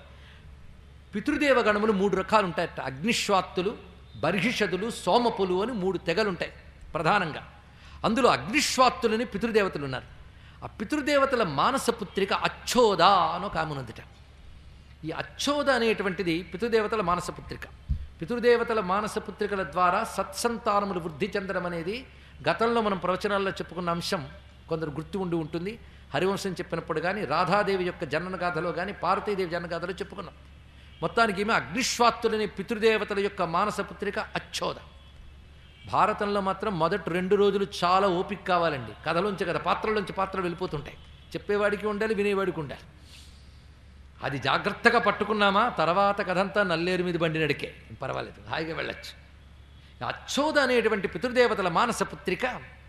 పితృదేవ గణములు మూడు రకాలు ఉంటాయట అగ్నిశ్వాత్తులు బర్హిషదులు సోమపులు అని మూడు తెగలుంటాయి ప్రధానంగా అందులో అగ్నిశ్వాత్తులని పితృదేవతలు ఉన్నారు ఆ పితృదేవతల మానస పుత్రిక అచ్చోద అని ఒక ఆమె ఉన్నదిట ఈ అచ్చోద అనేటువంటిది పితృదేవతల మానస పుత్రిక పితృదేవతల మానస పుత్రికల ద్వారా సత్సంతానములు వృద్ధి చెందడం అనేది గతంలో మనం ప్రవచనాల్లో చెప్పుకున్న అంశం కొందరు గుర్తు ఉండి ఉంటుంది హరివంశం చెప్పినప్పుడు కానీ రాధాదేవి యొక్క జనన గాథలో కానీ పార్వతీదేవి జనన గాథలో చెప్పుకున్నాం మొత్తానికి ఈమె అగ్నిశ్వాత్తులని పితృదేవతల యొక్క మానస పుత్రిక అచ్చోద భారతంలో మాత్రం మొదటి రెండు రోజులు చాలా ఓపిక కావాలండి కథలోంచి కదా పాత్రలోంచి పాత్రలు వెళ్ళిపోతుంటాయి చెప్పేవాడికి ఉండాలి వినేవాడికి ఉండాలి అది జాగ్రత్తగా పట్టుకున్నామా తర్వాత కథంతా నల్లేరు మీద బండి నడికే పర్వాలేదు హాయిగా వెళ్ళొచ్చు అచ్చోద అనేటువంటి పితృదేవతల మానస పుత్రిక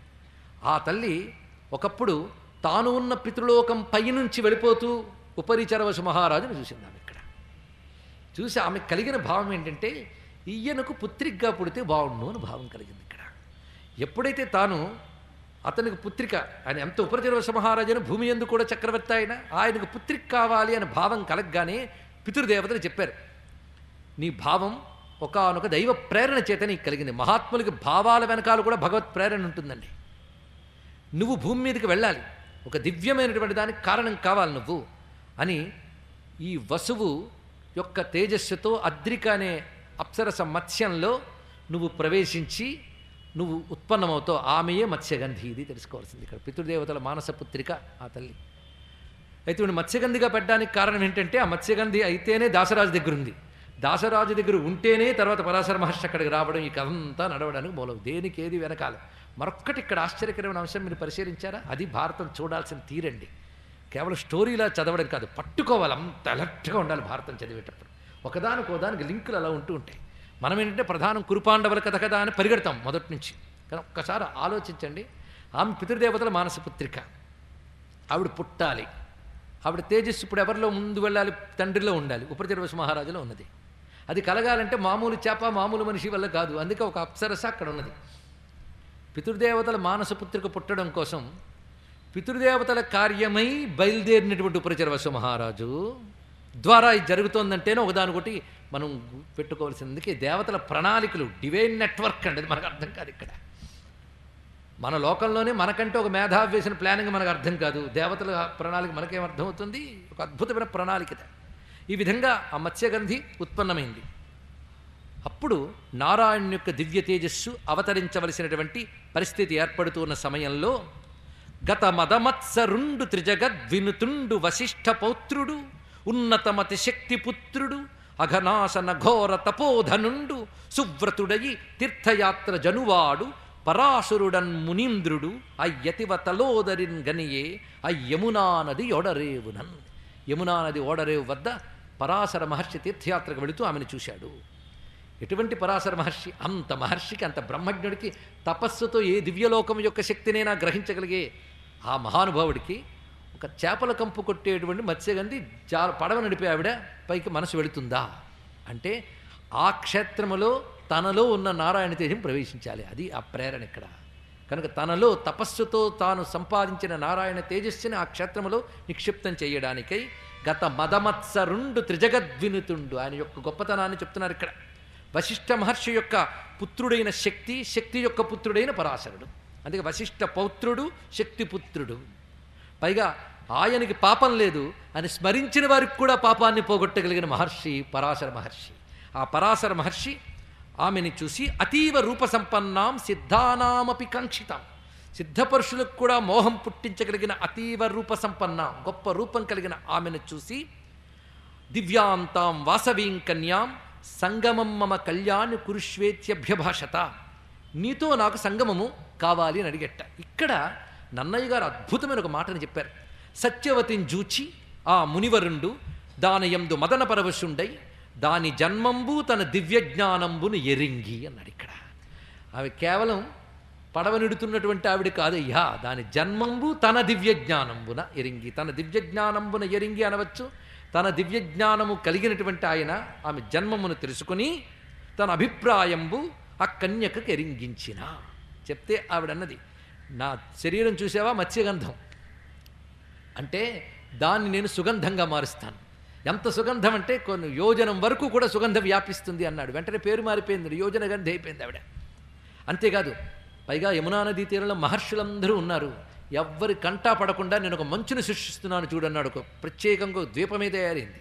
ఆ తల్లి ఒకప్పుడు తాను ఉన్న పితృలోకం పైనుంచి వెళ్ళిపోతూ ఉపరిచరవశ మహారాజును చూసింది ఆమె ఇక్కడ చూసి ఆమె కలిగిన భావం ఏంటంటే ఈయనకు పుత్రికగా పుడితే బాగుండు అని భావం కలిగింది ఇక్కడ ఎప్పుడైతే తాను అతనికి పుత్రిక ఆయన ఎంత ఉపరిచరవశ మహారాజును భూమి ఎందు కూడా చక్రవర్తి ఆయన ఆయనకు పుత్రిక కావాలి అనే భావం కలగగానే పితృదేవతలు చెప్పారు నీ భావం ఒకానొక దైవ ప్రేరణ చేత నీకు కలిగింది మహాత్ములకి భావాల వెనకాల కూడా భగవత్ ప్రేరణ ఉంటుందండి నువ్వు భూమి మీదకి వెళ్ళాలి ఒక దివ్యమైనటువంటి దానికి కారణం కావాలి నువ్వు అని ఈ వసువు యొక్క తేజస్సుతో అద్రిక అనే అప్సరస మత్స్యంలో నువ్వు ప్రవేశించి నువ్వు ఉత్పన్నమవుతావు ఆమెయే మత్స్యగంధి ఇది తెలుసుకోవాల్సింది ఇక్కడ పితృదేవతల మానసపుత్రిక ఆ తల్లి అయితే వీడు మత్స్యగంధిగా పెట్టడానికి కారణం ఏంటంటే ఆ మత్స్యగంధి అయితేనే దాసరాజు దగ్గర ఉంది దాసరాజు దగ్గర ఉంటేనే తర్వాత పరాశర మహర్షి అక్కడికి రావడం ఈ కథ అంతా నడవడానికి మూలం దేనికి ఏది వెనకాల మరొక్కటి ఇక్కడ ఆశ్చర్యకరమైన అంశం మీరు పరిశీలించారా అది భారతం చూడాల్సిన తీరండి కేవలం స్టోరీలా చదవడం కాదు పట్టుకోవాలి అంత అలర్ట్గా ఉండాలి భారతం చదివేటప్పుడు ఒకదానికి ఒకదానికి లింకులు అలా ఉంటూ ఉంటాయి మనం ఏంటంటే ప్రధానం కురుపాండవుల కథ కదా అని పరిగెడతాం మొదటి నుంచి కానీ ఒక్కసారి ఆలోచించండి ఆమె పితృదేవతల మానసపుత్రిక ఆవిడ పుట్టాలి ఆవిడ తేజస్సు ఇప్పుడు ఎవరిలో ముందు వెళ్ళాలి తండ్రిలో ఉండాలి ఉపరిచరవశ మహారాజులో ఉన్నది అది కలగాలంటే మామూలు చేప మామూలు మనిషి వల్ల కాదు అందుకే ఒక అప్సరస అక్కడ ఉన్నది పితృదేవతల మానసపుత్రిక పుట్టడం కోసం పితృదేవతల కార్యమై బయలుదేరినటువంటి ఉపరిచరవశ మహారాజు ద్వారా ఇది జరుగుతోందంటేనే ఒకదానికొకటి మనం పెట్టుకోవాల్సింది దేవతల ప్రణాళికలు డివైన్ నెట్వర్క్ అండి అది మనకు అర్థం కాదు ఇక్కడ మన లోకంలోనే మనకంటే ఒక మేధావి వేసిన ప్లానింగ్ మనకు అర్థం కాదు దేవతల ప్రణాళిక మనకేం అర్థమవుతుంది ఒక అద్భుతమైన ప్రణాళికత ఈ విధంగా ఆ మత్స్యగంధి ఉత్పన్నమైంది అప్పుడు నారాయణ యొక్క దివ్య తేజస్సు అవతరించవలసినటువంటి పరిస్థితి ఏర్పడుతూ ఉన్న సమయంలో గత మదమత్సరుండు త్రిజగద్వినుతుండు వశిష్ఠ పౌత్రుడు ఉన్నతమతి శక్తి పుత్రుడు అఘనాశన ఘోర తపోధనుండు సువ్రతుడయి తీర్థయాత్ర జనువాడు పరాశురుడన్ మునీంద్రుడు అయ్యతివ తలోదరిన్ గనియే అయ్యమునా నది ఓడరేవునన్ యమునా నది ఓడరేవు వద్ద పరాశర మహర్షి తీర్థయాత్రకు వెళుతూ ఆమెను చూశాడు ఎటువంటి పరాశర మహర్షి అంత మహర్షికి అంత బ్రహ్మజ్ఞుడికి తపస్సుతో ఏ దివ్యలోకం యొక్క శక్తినైనా గ్రహించగలిగే ఆ మహానుభావుడికి ఒక చేపల కంపు కొట్టేటువంటి మత్స్యగంధి జా పడవ నడిపే ఆవిడ పైకి మనసు వెళుతుందా అంటే ఆ క్షేత్రములో తనలో ఉన్న నారాయణ తేజం ప్రవేశించాలి అది ఆ ప్రేరణ ఇక్కడ కనుక తనలో తపస్సుతో తాను సంపాదించిన నారాయణ తేజస్సుని ఆ క్షేత్రములో నిక్షిప్తం చేయడానికై గత మదమత్సరుండు త్రిజగద్వినుతుండు ఆయన యొక్క గొప్పతనాన్ని చెప్తున్నారు ఇక్కడ వశిష్ఠ మహర్షి యొక్క పుత్రుడైన శక్తి శక్తి యొక్క పుత్రుడైన పరాశరుడు అందుకే వశిష్ఠ పౌత్రుడు శక్తి పుత్రుడు పైగా ఆయనకి పాపం లేదు అని స్మరించిన వారికి కూడా పాపాన్ని పోగొట్టగలిగిన మహర్షి పరాశర మహర్షి ఆ పరాశర మహర్షి ఆమెని చూసి అతీవ రూపసంపన్నాం సిద్ధానామపి కాంక్షితాం సిద్ధపరుషులకు కూడా మోహం పుట్టించగలిగిన అతీవ రూపసంపన్న గొప్ప రూపం కలిగిన ఆమెను చూసి దివ్యాంతాం వాసవీం కన్యాం సంగమం మమ కళ్యాణి కురుష్వేత్యభ్యభాషత నీతో నాకు సంగమము కావాలి అని అడిగట్ట ఇక్కడ నన్నయ్య గారు అద్భుతమైన ఒక మాటని చెప్పారు సత్యవతిని జూచి ఆ మునివరుండు దానయందు మదన పరవశుండై దాని జన్మంబు తన దివ్యజ్ఞానంబును ఎరింగి అన్నాడు ఇక్కడ ఆమె కేవలం పడవనిడుతున్నటువంటి ఆవిడ కాదయ్యా దాని జన్మంబు తన దివ్యజ్ఞానంబున ఎరింగి తన దివ్యజ్ఞానంబున ఎరింగి అనవచ్చు తన దివ్యజ్ఞానము కలిగినటువంటి ఆయన ఆమె జన్మమును తెలుసుకుని తన అభిప్రాయంబు ఆ కన్యకకు ఎరింగించిన చెప్తే ఆవిడన్నది నా శరీరం చూసావా మత్స్యగంధం అంటే దాన్ని నేను సుగంధంగా మారుస్తాను ఎంత సుగంధం అంటే కొన్ని యోజనం వరకు కూడా సుగంధం వ్యాపిస్తుంది అన్నాడు వెంటనే పేరు మారిపోయింది యోజన గంధి అయిపోయింది ఆవిడ అంతేకాదు పైగా యమునా నదీ తీరంలో మహర్షులందరూ ఉన్నారు ఎవ్వరి కంటా పడకుండా నేను ఒక మంచుని సృష్టిస్తున్నాను చూడన్నాడు ఒక ప్రత్యేకంగా ఒక ద్వీపమే తయారైంది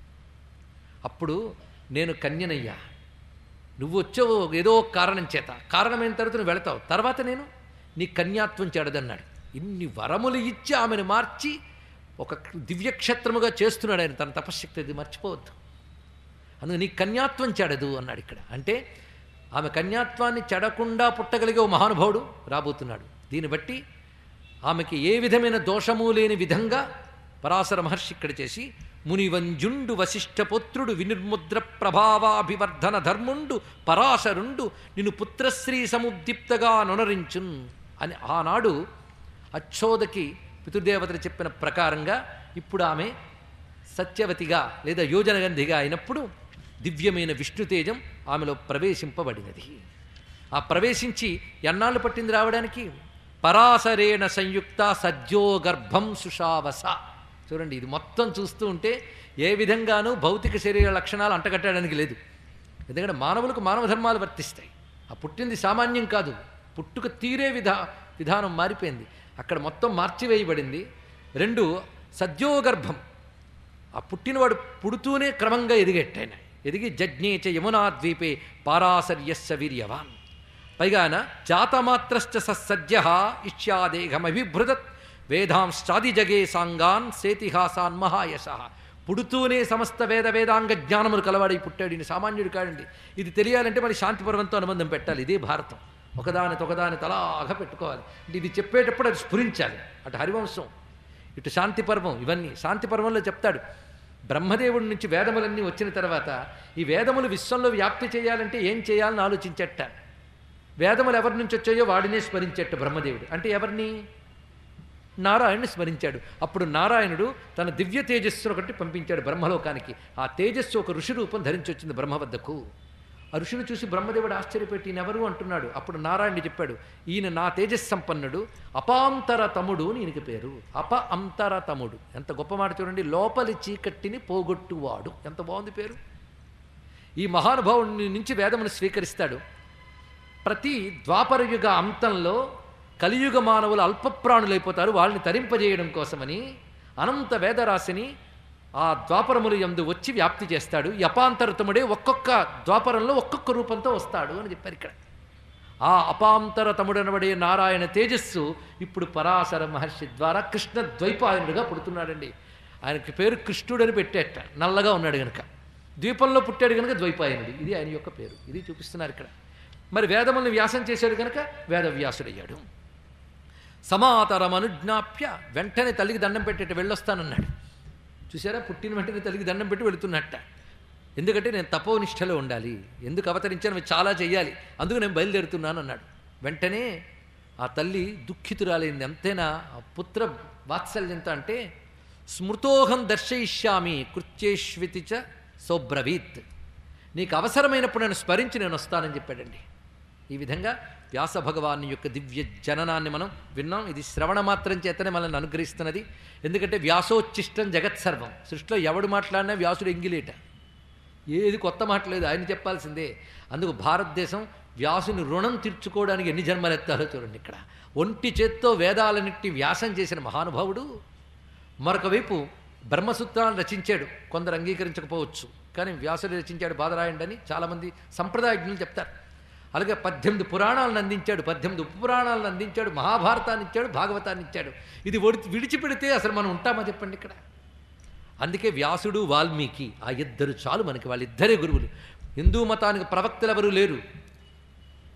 అప్పుడు నేను కన్యనయ్యా నువ్వు వచ్చావు ఏదో ఒక కారణం చేత కారణమైన తర్వాత నువ్వు వెళతావు తర్వాత నేను నీ కన్యాత్వం చెడదన్నాడు ఇన్ని వరములు ఇచ్చి ఆమెను మార్చి ఒక దివ్యక్షేత్రముగా చేస్తున్నాడు ఆయన తన తపశ్శక్తి అది మర్చిపోవద్దు అందుకు నీ కన్యాత్వం చెడదు అన్నాడు ఇక్కడ అంటే ఆమె కన్యాత్వాన్ని చెడకుండా పుట్టగలిగే ఓ మహానుభావుడు రాబోతున్నాడు దీన్ని బట్టి ఆమెకి ఏ విధమైన దోషము లేని విధంగా పరాశర మహర్షి ఇక్కడ చేసి మునివంజుండు వశిష్ఠపుత్రుడు వినిర్ముద్ర ప్రభావాభివర్ధన ధర్ముండు పరాశరుండు నిన్ను పుత్రశ్రీ సముద్దీప్తగా నొనరించున్ అని ఆనాడు అచ్చోదకి పితృదేవతలు చెప్పిన ప్రకారంగా ఇప్పుడు ఆమె సత్యవతిగా లేదా యోజనగంధిగా అయినప్పుడు దివ్యమైన విష్ణుతేజం ఆమెలో ప్రవేశింపబడినది ఆ ప్రవేశించి ఎన్నాళ్ళు పట్టింది రావడానికి పరాశరేణ సంయుక్త సజ్జోగర్భం సుషావస చూడండి ఇది మొత్తం చూస్తూ ఉంటే ఏ విధంగానూ భౌతిక శరీర లక్షణాలు అంటగట్టడానికి లేదు ఎందుకంటే మానవులకు మానవ ధర్మాలు వర్తిస్తాయి ఆ పుట్టింది సామాన్యం కాదు పుట్టుక తీరే విధా విధానం మారిపోయింది అక్కడ మొత్తం మార్చివేయబడింది రెండు సద్యోగర్భం ఆ పుట్టినవాడు పుడుతూనే క్రమంగా ఎదిగెట్టాయన ఎదిగి జజ్ఞేచ యమునా ద్వీపే పారాశర్యస్య వీర్యవాన్ పైగాన జాతమాత్రశ్చ సస్సజ్య ఇష్యాదేహమభిభృదత్ వేదాంశ్చాది జగే సాంగాన్ సేతిహాసాన్ మహాయశ పుడుతూనే సమస్త వేద వేదాంగ జ్ఞానములు కలవాడి పుట్టాడు ఈయన సామాన్యుడు కాడండి ఇది తెలియాలంటే మరి శాంతిపర్వంతో అనుబంధం పెట్టాలి ఇదే భారతం ఒకదాని ఒకదాని తలాగా పెట్టుకోవాలి అంటే ఇది చెప్పేటప్పుడు అది స్ఫురించాలి అటు హరివంశం ఇటు శాంతి పర్వం ఇవన్నీ శాంతి పర్వంలో చెప్తాడు బ్రహ్మదేవుడి నుంచి వేదములన్నీ వచ్చిన తర్వాత ఈ వేదములు విశ్వంలో వ్యాప్తి చేయాలంటే ఏం చేయాలని ఆలోచించట వేదములు ఎవరి నుంచి వచ్చాయో వాడినే స్మరించట బ్రహ్మదేవుడు అంటే ఎవరిని నారాయణుని స్మరించాడు అప్పుడు నారాయణుడు తన దివ్య తేజస్సును ఒకటి పంపించాడు బ్రహ్మలోకానికి ఆ తేజస్సు ఒక ఋషి రూపం ధరించి వచ్చింది బ్రహ్మ వద్దకు ఆ ఋషిని చూసి బ్రహ్మదేవుడు ఆశ్చర్యపెట్టి ఈయనెవరు అంటున్నాడు అప్పుడు నారాయణుడు చెప్పాడు ఈయన నా తేజస్ సంపన్నుడు అపాంతర తముడు అని ఈయనకి పేరు అప అంతర తముడు ఎంత గొప్ప మాట చూడండి లోపలి చీకట్టిని పోగొట్టువాడు ఎంత బాగుంది పేరు ఈ మహానుభావుని నుంచి వేదమును స్వీకరిస్తాడు ప్రతి ద్వాపరయుగ అంతంలో కలియుగ మానవులు అల్పప్రాణులైపోతారు వాళ్ళని తరింపజేయడం కోసమని అనంత వేదరాశిని ఆ ద్వాపరములు ఎందు వచ్చి వ్యాప్తి చేస్తాడు ఈ అపాంతరతముడే ఒక్కొక్క ద్వాపరంలో ఒక్కొక్క రూపంతో వస్తాడు అని చెప్పారు ఇక్కడ ఆ అపాంతరతముడనబడే నారాయణ తేజస్సు ఇప్పుడు పరాశర మహర్షి ద్వారా కృష్ణ ద్వైపాయనుడిగా పుడుతున్నాడండి ఆయనకి పేరు కృష్ణుడని పెట్టేట నల్లగా ఉన్నాడు గనుక ద్వీపంలో పుట్టాడు కనుక ద్వైపాయనుడు ఇది ఆయన యొక్క పేరు ఇది చూపిస్తున్నారు ఇక్కడ మరి వేదములను వ్యాసం చేశాడు కనుక వేదవ్యాసుడయ్యాడు సమాతరమనుజ్ఞాప్య వెంటనే తల్లికి దండం పెట్టేట వెళ్ళొస్తానన్నాడు చూసారా పుట్టిన వెంటనే తల్లికి దండం పెట్టి వెళుతున్నట్ట ఎందుకంటే నేను తపోనిష్టలో ఉండాలి ఎందుకు అవతరించాను అవి చాలా చెయ్యాలి అందుకు నేను బయలుదేరుతున్నాను అన్నాడు వెంటనే ఆ తల్లి దుఃఖితురాలైంది అంతేనా ఆ పుత్ర వాత్సల్యంతో అంటే స్మృతోహం దర్శయిష్యామి కృత్యేష్వితి చ సౌబ్రవీత్ నీకు అవసరమైనప్పుడు నేను స్మరించి నేను వస్తానని చెప్పాడండి ఈ విధంగా వ్యాస భగవాని యొక్క దివ్య జననాన్ని మనం విన్నాం ఇది శ్రవణ మాత్రం చేతనే మనల్ని అనుగ్రహిస్తున్నది ఎందుకంటే వ్యాసోచ్చిష్టం జగత్ సర్వం సృష్టిలో ఎవడు మాట్లాడినా వ్యాసుడు ఎంగిలేట ఏది కొత్త మాట లేదు ఆయన చెప్పాల్సిందే అందుకు భారతదేశం వ్యాసుని రుణం తీర్చుకోవడానికి ఎన్ని జన్మలు ఎత్తారో చూడండి ఇక్కడ ఒంటి చేత్తో వేదాలన్నిటి వ్యాసం చేసిన మహానుభావుడు మరొక వైపు బ్రహ్మసూత్రాలను రచించాడు కొందరు అంగీకరించకపోవచ్చు కానీ వ్యాసుడు రచించాడు బాధరాయండి అని చాలామంది సంప్రదాయజ్ఞులు చెప్తారు అలాగే పద్దెనిమిది పురాణాలను అందించాడు పద్దెనిమిది ఉపపురాణాలను అందించాడు మహాభారతాన్ని ఇచ్చాడు భాగవతాన్ని ఇచ్చాడు ఇది ఒడి విడిచిపెడితే అసలు మనం ఉంటామా చెప్పండి ఇక్కడ అందుకే వ్యాసుడు వాల్మీకి ఆ ఇద్దరు చాలు మనకి వాళ్ళిద్దరే గురువులు హిందూ మతానికి ప్రవక్తలు ఎవరు లేరు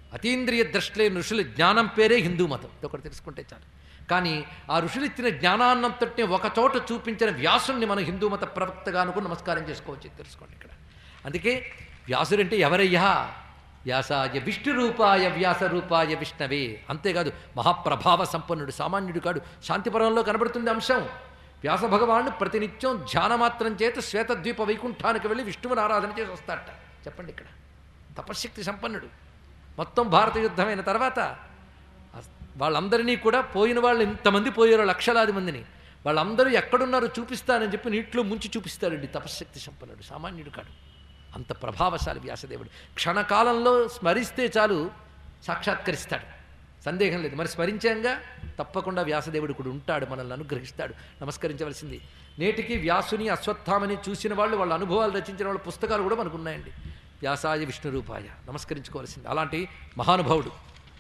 అతీంద్రియ దృష్టిలేని ఋషుల జ్ఞానం పేరే హిందూ మతం ఇదొకటి తెలుసుకుంటే చాలు కానీ ఆ ఋషులు ఇచ్చిన జ్ఞానాన్నంతటిని ఒక చోట చూపించిన వ్యాసుని మనం హిందూ మత ప్రవక్తగా అనుకుని నమస్కారం చేసుకోవచ్చు ఇది తెలుసుకోండి ఇక్కడ అందుకే వ్యాసుడంటే ఎవరయ్యా వ్యాసాయ విష్ణు రూపాయ వ్యాస రూపాయ విష్ణవే అంతేకాదు మహాప్రభావ సంపన్నుడు సామాన్యుడు కాడు శాంతిపరంలో కనబడుతుంది అంశం వ్యాస భగవానుడు ప్రతినిత్యం ధ్యానమాత్రం చేత శ్వేతద్వీప వైకుంఠానికి వెళ్ళి విష్ణువుని ఆరాధన చేసి వస్తాడట చెప్పండి ఇక్కడ తపశ్శక్తి సంపన్నుడు మొత్తం భారత యుద్ధమైన తర్వాత అస్- వాళ్ళందరినీ కూడా పోయిన వాళ్ళు ఇంతమంది పోయారో లక్షలాది మందిని వాళ్ళందరూ ఎక్కడున్నారో చూపిస్తానని చెప్పి నీటిలో ముంచి చూపిస్తాడండి తపశ్శక్తి సంపన్నుడు సామాన్యుడు కాడు అంత ప్రభావశాలి వ్యాసదేవుడు క్షణకాలంలో స్మరిస్తే చాలు సాక్షాత్కరిస్తాడు సందేహం లేదు మరి స్మరించాంగా తప్పకుండా వ్యాసదేవుడు కూడా ఉంటాడు మనల్ని అనుగ్రహిస్తాడు నమస్కరించవలసింది నేటికి వ్యాసుని అశ్వత్థామని చూసిన వాళ్ళు వాళ్ళ అనుభవాలు రచించిన వాళ్ళ పుస్తకాలు కూడా మనకు ఉన్నాయండి వ్యాసాయ విష్ణు రూపాయ నమస్కరించుకోవాల్సింది అలాంటి మహానుభావుడు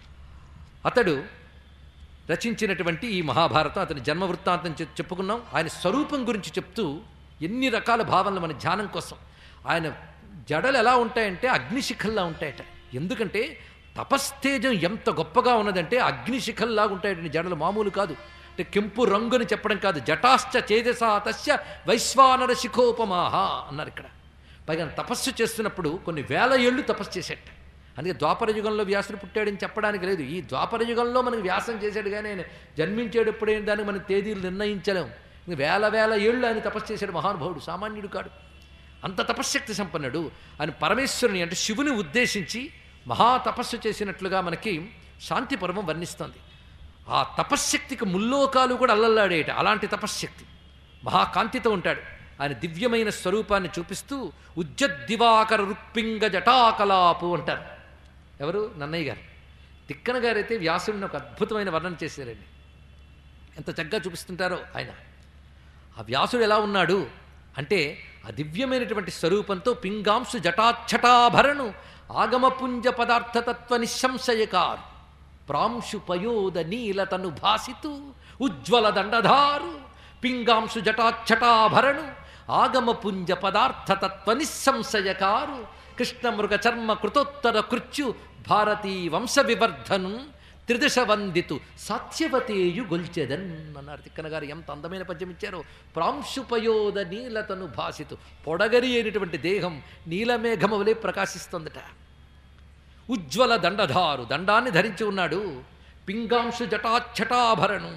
అతడు రచించినటువంటి ఈ మహాభారతం అతని జన్మ వృత్తాంతం చె- చెప్పుకున్నాం ఆయన స్వరూపం గురించి చెప్తూ ఎన్ని రకాల భావనలు మన ధ్యానం కోసం ఆయన జడలు ఎలా ఉంటాయంటే అగ్నిశిఖల్లా ఉంటాయట ఎందుకంటే తపస్తేజం ఎంత గొప్పగా ఉన్నదంటే అగ్నిశిఖల్లాగా ఉంటాయట జడలు మామూలు కాదు అంటే కెంపు రంగుని చెప్పడం కాదు జటాశ్చ చేజసా తస్య వైశ్వానర శిఖోపమాహ అన్నారు ఇక్కడ పైగా తపస్సు చేస్తున్నప్పుడు కొన్ని వేల ఏళ్ళు తపస్సు చేసేట అందుకే ద్వాపర యుగంలో వ్యాసుడు పుట్టాడని చెప్పడానికి లేదు ఈ ద్వాపర యుగంలో మనకి వ్యాసం చేశాడు కానీ ఆయన జన్మించేటప్పుడే దానికి మనం తేదీలు నిర్ణయించలేం ఇంక వేల వేల ఏళ్ళు ఆయన తపస్సు చేశాడు మహానుభావుడు సామాన్యుడు కాడు అంత తపశ్శక్తి సంపన్నుడు ఆయన పరమేశ్వరుని అంటే శివుని ఉద్దేశించి మహా తపస్సు చేసినట్లుగా మనకి శాంతి పర్వం వర్ణిస్తోంది ఆ తపశ్శక్తికి ముల్లోకాలు కూడా అల్లల్లాడేట అలాంటి తపశ్శక్తి మహాకాంతితో ఉంటాడు ఆయన దివ్యమైన స్వరూపాన్ని చూపిస్తూ ఉజ్జద్దివాకర రుక్పింగ జటాకలాపు అంటారు ఎవరు నన్నయ్య గారు తిక్కన గారైతే వ్యాసుడిని ఒక అద్భుతమైన వర్ణన చేశారండి ఎంత చక్కగా చూపిస్తుంటారో ఆయన ఆ వ్యాసుడు ఎలా ఉన్నాడు అంటే ఆ దివ్యమైనటువంటి స్వరూపంతో పింగాంశు జటాఛటాభరణు ఆగమపుంజ పదార్థతత్వ నిశంశయకారు ప్రాంశు పయోద నీలతను భాసితు ఉజ్వల దండధారు పింగాంశు జటాఛటాభరణు ఆగమపుంజ పదార్థతత్వ నిశంశయకారు కృష్ణమృగ చర్మ కృతోత్తర కృత్యు భారతీ వంశ వివర్ధను త్రిదశ వందితు సాత్యవతేయు గొల్చెదన్ అన్నారు తిక్కన గారు ఎంత అందమైన పద్యం ఇచ్చారో ప్రాంశుపయోద నీలతను భాసితు పొడగరి అయినటువంటి దేహం నీలమేఘమ వలె ప్రకాశిస్తుందట ఉజ్వల దండధారు దండాన్ని ధరించి ఉన్నాడు పింగాంశు జటాఛటాభరణం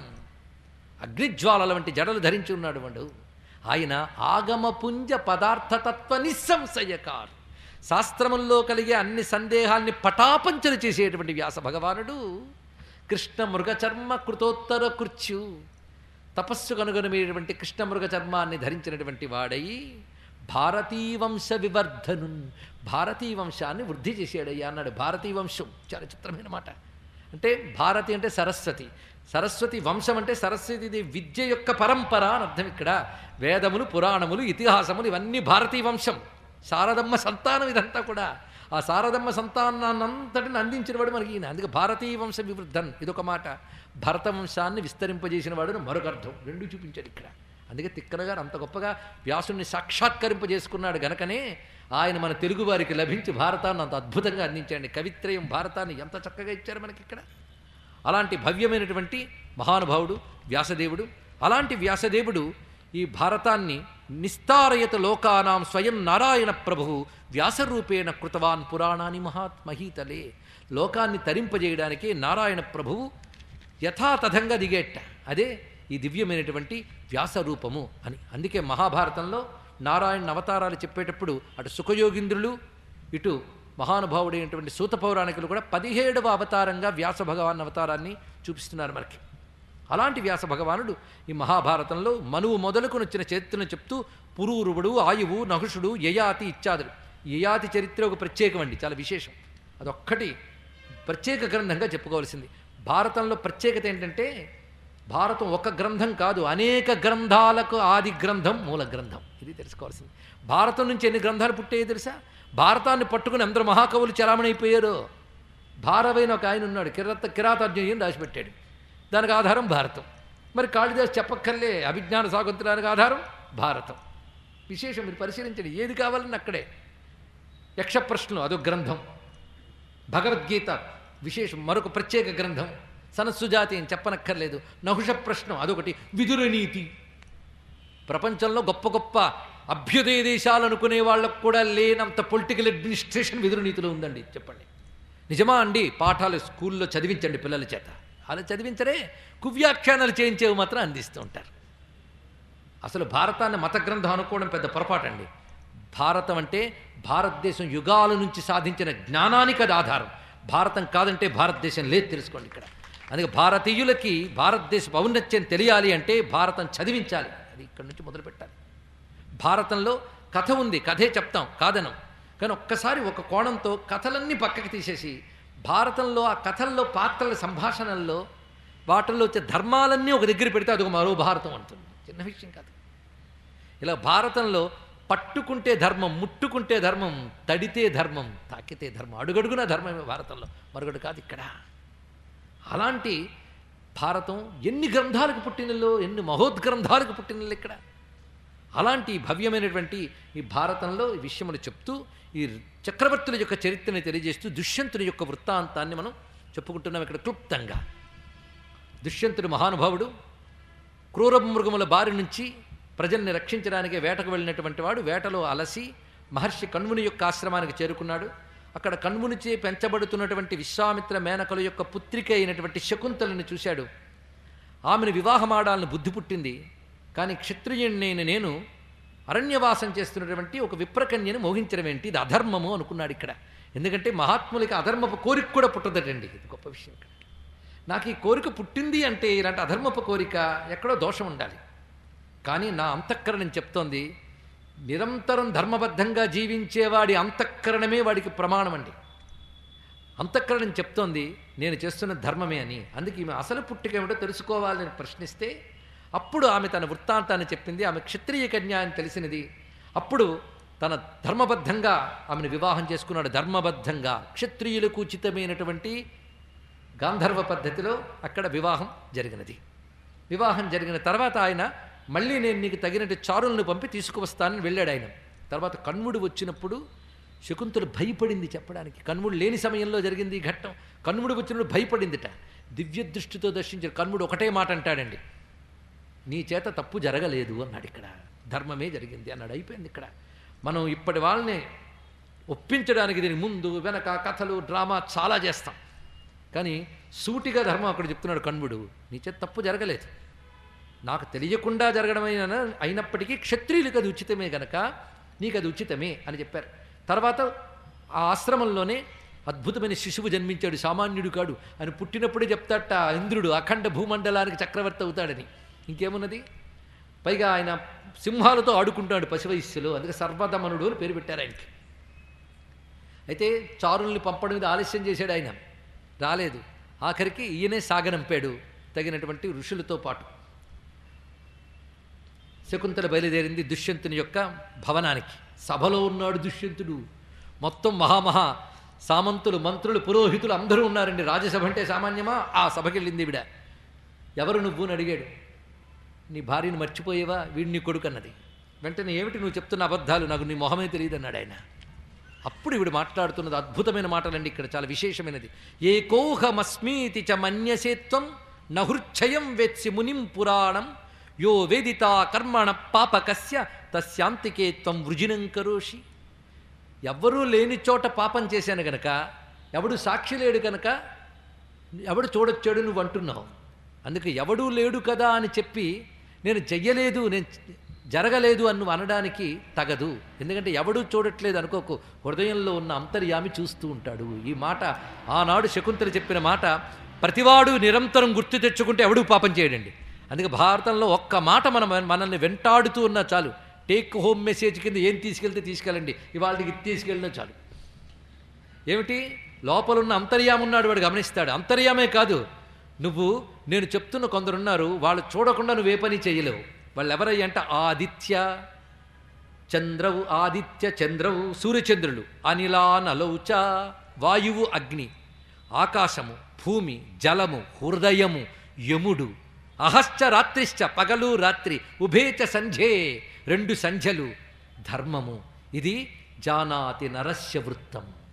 అగ్నిజ్వాలల వంటి జడలు ధరించి ఉన్నాడు వాడు ఆయన ఆగమపుంజ పదార్థతత్వ నిస్సంశయకారు శాస్త్రముల్లో కలిగే అన్ని సందేహాల్ని పటాపంచలు చేసేటువంటి వ్యాస భగవానుడు కృష్ణ మృగచర్మ కృతోత్తర కృత్యు తపస్సు కనుగొనమైనటువంటి కృష్ణ మృగ చర్మాన్ని ధరించినటువంటి వాడై భారతీ వంశ వివర్ధను భారతీ వంశాన్ని వృద్ధి చేసాడయ్యా అన్నాడు భారతీ వంశం చాలా చిత్రమైన మాట అంటే భారతి అంటే సరస్వతి సరస్వతి వంశం అంటే సరస్వతి ఇది విద్య యొక్క పరంపర అని అర్థం ఇక్కడ వేదములు పురాణములు ఇతిహాసములు ఇవన్నీ భారతీ వంశం శారదమ్మ సంతానం ఇదంతా కూడా ఆ శారదమ్మ సంతానాన్నంతటిని అందించిన వాడు మనకి ఈయన అందుకే భారతీయ వంశ వివృద్ధన్ ఇదొక మాట భరత వంశాన్ని విస్తరింపజేసిన వాడు మరొక అర్థం రెండు చూపించాడు ఇక్కడ అందుకే తిక్కన గారు అంత గొప్పగా వ్యాసుని సాక్షాత్కరింపజేసుకున్నాడు గనకనే ఆయన మన తెలుగు వారికి లభించి భారతాన్ని అంత అద్భుతంగా అందించండి కవిత్రయం భారతాన్ని ఎంత చక్కగా ఇచ్చారు మనకి ఇక్కడ అలాంటి భవ్యమైనటువంటి మహానుభావుడు వ్యాసదేవుడు అలాంటి వ్యాసదేవుడు ఈ భారతాన్ని నిస్తారయత లోకానాం స్వయం నారాయణ ప్రభు వ్యాసరూపేణ కృతవాన్ పురాణాన్ని మహాత్ మహీతలే లోకాన్ని తరింపజేయడానికి నారాయణ ప్రభువు యథాతథంగా దిగేట అదే ఈ దివ్యమైనటువంటి వ్యాసరూపము అని అందుకే మహాభారతంలో నారాయణ అవతారాలు చెప్పేటప్పుడు అటు సుఖయోగింద్రులు ఇటు మహానుభావుడైనటువంటి సూత పౌరాణికులు కూడా పదిహేడవ అవతారంగా వ్యాస భగవాన్ అవతారాన్ని చూపిస్తున్నారు మనకి అలాంటి వ్యాస భగవానుడు ఈ మహాభారతంలో మనువు మొదలుకొని వచ్చిన చరిత్రను చెప్తూ పురూరువుడు ఆయువు నహుషుడు యయాతి ఇత్యాదులు యయాతి చరిత్ర ఒక ప్రత్యేకమండి చాలా విశేషం అదొక్కటి ప్రత్యేక గ్రంథంగా చెప్పుకోవాల్సింది భారతంలో ప్రత్యేకత ఏంటంటే భారతం ఒక గ్రంథం కాదు అనేక గ్రంథాలకు ఆది గ్రంథం మూల గ్రంథం ఇది తెలుసుకోవాల్సింది భారతం నుంచి ఎన్ని గ్రంథాలు పుట్టాయో తెలుసా భారతాన్ని పట్టుకుని అందరూ మహాకవులు చలామణి అయిపోయారు భారవైన ఒక ఆయన ఉన్నాడు కిరత కిరాతార్జునీయం రాసిపెట్టాడు దానికి ఆధారం భారతం మరి కాళిదాస్ చెప్పక్కర్లే అభిజ్ఞాన సాగుత్రానికి ఆధారం భారతం విశేషం మీరు పరిశీలించండి ఏది కావాలన్నా అక్కడే యక్ష ప్రశ్నలు అదొక గ్రంథం భగవద్గీత విశేషం మరొక ప్రత్యేక గ్రంథం సనస్సుజాతి అని చెప్పనక్కర్లేదు నహుష ప్రశ్నం అదొకటి విదుర నీతి ప్రపంచంలో గొప్ప గొప్ప అభ్యుదయ దేశాలు అనుకునే వాళ్ళకు కూడా లేనంత పొలిటికల్ అడ్మినిస్ట్రేషన్ విదురు నీతిలో ఉందండి చెప్పండి నిజమా అండి పాఠాలు స్కూల్లో చదివించండి పిల్లల చేత అలా చదివించరే కువ్యాఖ్యానాలు చేయించేవి మాత్రం అందిస్తూ ఉంటారు అసలు భారతాన్ని మత గ్రంథం అనుకోవడం పెద్ద పొరపాటండి భారతం అంటే భారతదేశం యుగాల నుంచి సాధించిన జ్ఞానానికి అది ఆధారం భారతం కాదంటే భారతదేశం లేదు తెలుసుకోండి ఇక్కడ అందుకే భారతీయులకి భారతదేశ ఔన్నత్యం తెలియాలి అంటే భారతం చదివించాలి అది ఇక్కడి నుంచి మొదలు పెట్టాలి భారతంలో కథ ఉంది కథే చెప్తాం కాదనం కానీ ఒక్కసారి ఒక కోణంతో కథలన్నీ పక్కకి తీసేసి భారతంలో ఆ కథల్లో పాత్రల సంభాషణల్లో వాటిల్లో వచ్చే ధర్మాలన్నీ ఒక దగ్గర పెడితే అదొక మరో భారతం అంటుంది చిన్న విషయం కాదు ఇలా భారతంలో పట్టుకుంటే ధర్మం ముట్టుకుంటే ధర్మం తడితే ధర్మం తాకితే ధర్మం అడుగడుగున ధర్మమే భారతంలో మరొకటి కాదు ఇక్కడ అలాంటి భారతం ఎన్ని గ్రంథాలకు పుట్టినలో ఎన్ని మహోద్గ్రంథాలకు పుట్టినలు ఇక్కడ అలాంటి భవ్యమైనటువంటి ఈ భారతంలో ఈ విషయములు చెప్తూ ఈ చక్రవర్తుల యొక్క చరిత్రని తెలియజేస్తూ దుష్యంతుని యొక్క వృత్తాంతాన్ని మనం చెప్పుకుంటున్నాం ఇక్కడ క్లుప్తంగా దుష్యంతుడు మహానుభావుడు క్రూర మృగముల బారి నుంచి ప్రజల్ని రక్షించడానికి వేటకు వెళ్ళినటువంటి వాడు వేటలో అలసి మహర్షి కణ్వుని యొక్క ఆశ్రమానికి చేరుకున్నాడు అక్కడ కణ్వునిచే పెంచబడుతున్నటువంటి విశ్వామిత్ర మేనకల యొక్క పుత్రిక అయినటువంటి శకుంతలను చూశాడు ఆమెను వివాహమాడాలని బుద్ధి పుట్టింది కానీ క్షత్రియుణ్ణైన నేను అరణ్యవాసం చేస్తున్నటువంటి ఒక విప్రకన్యను మోహించడం ఏంటి ఇది అధర్మము అనుకున్నాడు ఇక్కడ ఎందుకంటే మహాత్ములకి అధర్మపు కోరిక కూడా పుట్టదటండి ఇది గొప్ప విషయం ఇక్కడ నాకు ఈ కోరిక పుట్టింది అంటే ఇలాంటి అధర్మపు కోరిక ఎక్కడో దోషం ఉండాలి కానీ నా అంతఃకరణం చెప్తోంది నిరంతరం ధర్మబద్ధంగా జీవించేవాడి అంతఃకరణమే వాడికి ప్రమాణం అండి అంతఃకరణం చెప్తోంది నేను చేస్తున్న ధర్మమే అని అందుకే ఈమె అసలు పుట్టుక ఏమిటో తెలుసుకోవాలని ప్రశ్నిస్తే అప్పుడు ఆమె తన వృత్తాంతాన్ని చెప్పింది ఆమె క్షత్రియ కన్య అని తెలిసినది అప్పుడు తన ధర్మబద్ధంగా ఆమెను వివాహం చేసుకున్నాడు ధర్మబద్ధంగా క్షత్రియులకు ఉచితమైనటువంటి గాంధర్వ పద్ధతిలో అక్కడ వివాహం జరిగినది వివాహం జరిగిన తర్వాత ఆయన మళ్ళీ నేను నీకు తగినట్టు చారులను పంపి తీసుకువస్తానని వెళ్ళాడు ఆయన తర్వాత కణ్వుడు వచ్చినప్పుడు శకుంతలు భయపడింది చెప్పడానికి కణ్వుడు లేని సమయంలో జరిగింది ఈ ఘట్టం కణ్వుడు వచ్చినప్పుడు భయపడిందిట దివ్య దృష్టితో దర్శించిన కణ్వుడు ఒకటే మాట అంటాడండి నీ చేత తప్పు జరగలేదు అన్నాడు ఇక్కడ ధర్మమే జరిగింది అన్నాడు అయిపోయింది ఇక్కడ మనం ఇప్పటి వాళ్ళని ఒప్పించడానికి దీని ముందు వెనక కథలు డ్రామా చాలా చేస్తాం కానీ సూటిగా ధర్మం అక్కడ చెప్తున్నాడు కణ్వుడు నీ చేత తప్పు జరగలేదు నాకు తెలియకుండా జరగడమైన అయినప్పటికీ క్షత్రియులకు అది ఉచితమే గనక నీకు అది ఉచితమే అని చెప్పారు తర్వాత ఆ ఆశ్రమంలోనే అద్భుతమైన శిశువు జన్మించాడు సామాన్యుడు కాడు ఆయన పుట్టినప్పుడే చెప్తాట ఇంద్రుడు అఖండ భూమండలానికి చక్రవర్తి అవుతాడని ఇంకేమున్నది పైగా ఆయన సింహాలతో ఆడుకుంటాడు పశువైశ్యలో అందుకే సర్వదమనుడు అని పేరు పెట్టారు ఆయనకి అయితే చారుల్ని పంపడం మీద ఆలస్యం చేశాడు ఆయన రాలేదు ఆఖరికి ఈయనే సాగనంపాడు తగినటువంటి ఋషులతో పాటు శకుంతల బయలుదేరింది దుష్యంతుని యొక్క భవనానికి సభలో ఉన్నాడు దుష్యంతుడు మొత్తం మహామహా సామంతులు మంత్రులు పురోహితులు అందరూ ఉన్నారండి రాజ్యసభ అంటే సామాన్యమా ఆ సభకి వెళ్ళింది ఈవిడ ఎవరు నువ్వు అని అడిగాడు నీ భార్యను మర్చిపోయేవా వీడి నీ కొడుకు అన్నది వెంటనే ఏమిటి నువ్వు చెప్తున్న అబద్ధాలు నాకు నీ మొహమే తెలియదు అన్నాడు ఆయన అప్పుడు ఇవిడు మాట్లాడుతున్నది అద్భుతమైన మాటలండి ఇక్కడ చాలా విశేషమైనది ఏ కోహమస్మీతి చ మన్యసేత్వం నహృచ్ఛయం వేత్సి మునిం పురాణం యో వేదితా కర్మణ పాపకస్య తస్యాంతికే త్వం వృజినం కరోషి ఎవ్వరూ లేని చోట పాపం చేశాను గనక ఎవడు సాక్షి లేడు గనక ఎవడు చూడొచ్చాడు నువ్వు అంటున్నావు అందుకే ఎవడూ లేడు కదా అని చెప్పి నేను చెయ్యలేదు నేను జరగలేదు అని నువ్వు అనడానికి తగదు ఎందుకంటే ఎవడూ చూడట్లేదు అనుకోకు హృదయంలో ఉన్న అంతర్యామి చూస్తూ ఉంటాడు ఈ మాట ఆనాడు శకుంతల చెప్పిన మాట ప్రతివాడు నిరంతరం గుర్తు తెచ్చుకుంటే ఎవడూ పాపం చేయడండి అందుకే భారతంలో ఒక్క మాట మన మనల్ని వెంటాడుతూ ఉన్నా చాలు టేక్ హోమ్ మెసేజ్ కింద ఏం తీసుకెళ్తే తీసుకెళ్ళండి ఇవాళకి ఇది తీసుకెళ్ళినా చాలు ఏమిటి లోపలున్న అంతర్యామి ఉన్నాడు వాడు గమనిస్తాడు అంతర్యామే కాదు నువ్వు నేను చెప్తున్న కొందరున్నారు వాళ్ళు చూడకుండా నువ్వే పని చేయలేవు వాళ్ళు ఎవరయ్య అంటే ఆదిత్య చంద్రవు ఆదిత్య చంద్రవు సూర్యచంద్రులు అనిలానలౌచ వాయువు అగ్ని ఆకాశము భూమి జలము హృదయము యముడు అహశ్చ రాత్రిశ్చ పగలు రాత్రి ఉభేచ సంధ్యే రెండు సంధ్యలు ధర్మము ఇది జానాతి నరస్య వృత్తం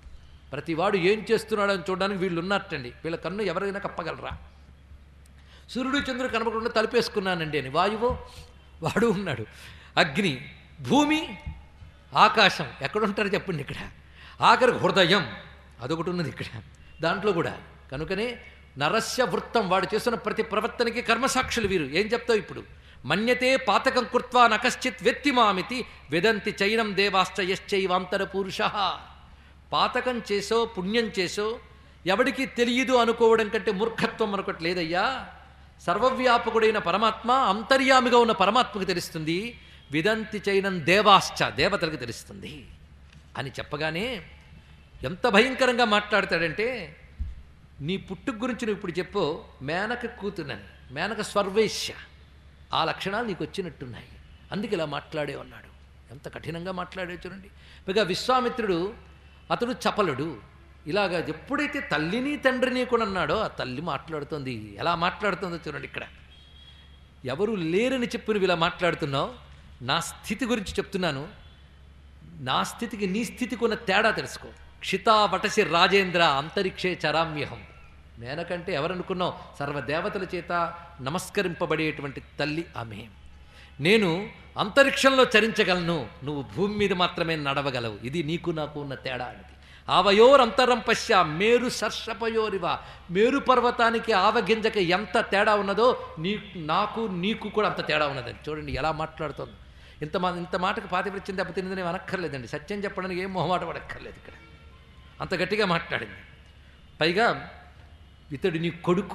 ప్రతివాడు ఏం చేస్తున్నాడని చూడడానికి వీళ్ళు ఉన్నట్టండి వీళ్ళ కన్ను ఎవరైనా కప్పగలరా సూర్యుడు చంద్రుడు కనపడకుండా తలుపేసుకున్నానండి అని వాయువు వాడు ఉన్నాడు అగ్ని భూమి ఆకాశం ఎక్కడుంటారు చెప్పండి ఇక్కడ ఆఖరి హృదయం అదొకటి ఉన్నది ఇక్కడ దాంట్లో కూడా కనుకనే నరస్య వృత్తం వాడు చేస్తున్న ప్రతి ప్రవర్తనకి కర్మసాక్షులు వీరు ఏం చెప్తావు ఇప్పుడు మన్యతే పాతకం కృత్వా నకశ్చిత్ వెత్తిమామితి విదంతి చైనం దేవాశ్చ యశ్చైవాంతర పురుష పాతకం చేసో పుణ్యం చేసో ఎవడికి తెలియదు అనుకోవడం కంటే మూర్ఖత్వం మరొకటి లేదయ్యా సర్వవ్యాపకుడైన పరమాత్మ అంతర్యామిగా ఉన్న పరమాత్మకు తెలుస్తుంది విదంతి చైనం దేవాశ్చ దేవతలకు తెలుస్తుంది అని చెప్పగానే ఎంత భయంకరంగా మాట్లాడతాడంటే నీ పుట్టుక గురించి నువ్వు ఇప్పుడు చెప్పు మేనక కూతునని మేనక స్వర్వేశ్య ఆ లక్షణాలు నీకు వచ్చినట్టున్నాయి అందుకే ఇలా మాట్లాడే ఉన్నాడు ఎంత కఠినంగా మాట్లాడే చూడండి పైగా విశ్వామిత్రుడు అతడు చపలుడు ఇలాగా ఎప్పుడైతే తల్లిని తండ్రిని కూడా అన్నాడో ఆ తల్లి మాట్లాడుతుంది ఎలా మాట్లాడుతుందో చూడండి ఇక్కడ ఎవరు లేరని చెప్పి నువ్వు ఇలా మాట్లాడుతున్నావు నా స్థితి గురించి చెప్తున్నాను నా స్థితికి నీ స్థితికి ఉన్న తేడా తెలుసుకో క్షితా వటసి రాజేంద్ర అంతరిక్షే చరామ్యహం నేనకంటే ఎవరనుకున్నావు సర్వదేవతల చేత నమస్కరింపబడేటువంటి తల్లి ఆమె నేను అంతరిక్షంలో చరించగలను నువ్వు భూమి మీద మాత్రమే నడవగలవు ఇది నీకు నాకు ఉన్న తేడా అనేది ఆవయోరంతరం పశ్య మేరు సర్షపయోరివ మేరు పర్వతానికి ఆవగింజకి ఎంత తేడా ఉన్నదో నీ నాకు నీకు కూడా అంత తేడా ఉన్నదని చూడండి ఎలా మాట్లాడుతోంది ఇంత మా ఇంత మాటకు పాతివృత్యం దెబ్బతిందని అనక్కర్లేదండి సత్యం చెప్పడానికి ఏం మొహమాట పడక్కర్లేదు ఇక్కడ అంత గట్టిగా మాట్లాడింది పైగా ఇతడు నీ కొడుకు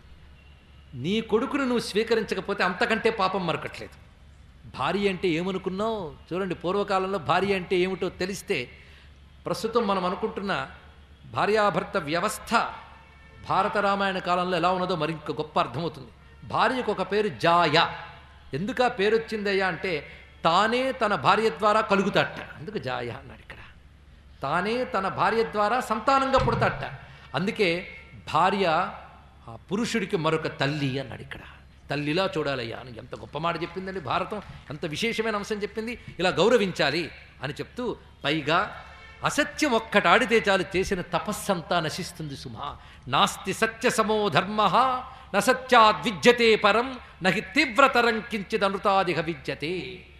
నీ కొడుకును నువ్వు స్వీకరించకపోతే అంతకంటే పాపం మరకట్లేదు భార్య అంటే ఏమనుకున్నావు చూడండి పూర్వకాలంలో భార్య అంటే ఏమిటో తెలిస్తే ప్రస్తుతం మనం అనుకుంటున్న భార్యాభర్త వ్యవస్థ భారత రామాయణ కాలంలో ఎలా ఉన్నదో మరి ఇంక గొప్ప అర్థమవుతుంది భార్యకు ఒక పేరు జాయ ఎందుకు ఆ పేరు వచ్చిందయ్యా అంటే తానే తన భార్య ద్వారా కలుగుతాట అందుకు జాయ అన్నాడు ఇక్కడ తానే తన భార్య ద్వారా సంతానంగా పుడతాట అందుకే భార్య ఆ పురుషుడికి మరొక తల్లి అన్నాడు ఇక్కడ తల్లిలా చూడాలయ్యా అని ఎంత గొప్ప మాట చెప్పిందండి భారతం ఎంత విశేషమైన అంశం చెప్పింది ఇలా గౌరవించాలి అని చెప్తూ పైగా అసత్యం ఒక్కటాడితే చాలు చేసిన తపస్సంతా నశిస్తుంది సుమా నాస్తి సత్య సమో ధర్మ నసత్యాద్విద్యతే పరం నహి తీవ్రతరం కించిదనృతాదిహ విద్యతే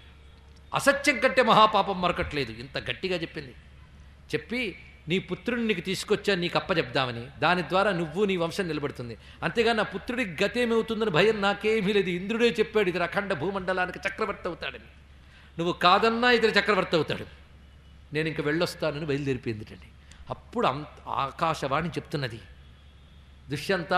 అసత్యం కంటే మహాపాపం మరొకట్లేదు ఇంత గట్టిగా చెప్పింది చెప్పి నీ పుత్రుడిని నీకు తీసుకొచ్చా నీకు అప్పచెప్దామని దాని ద్వారా నువ్వు నీ వంశం నిలబడుతుంది అంతేగా నా పుత్రుడికి గతేమవుతుందని భయం నాకేమీ లేదు ఇంద్రుడే చెప్పాడు ఇది అఖండ భూమండలానికి చక్రవర్తి అవుతాడని నువ్వు కాదన్నా ఇతడు చక్రవర్తి అవుతాడు నేను ఇంక వెళ్ళొస్తానని బయలుదేరిపోయిందిటండి అప్పుడు అంత ఆకాశవాణి చెప్తున్నది దుష్యంత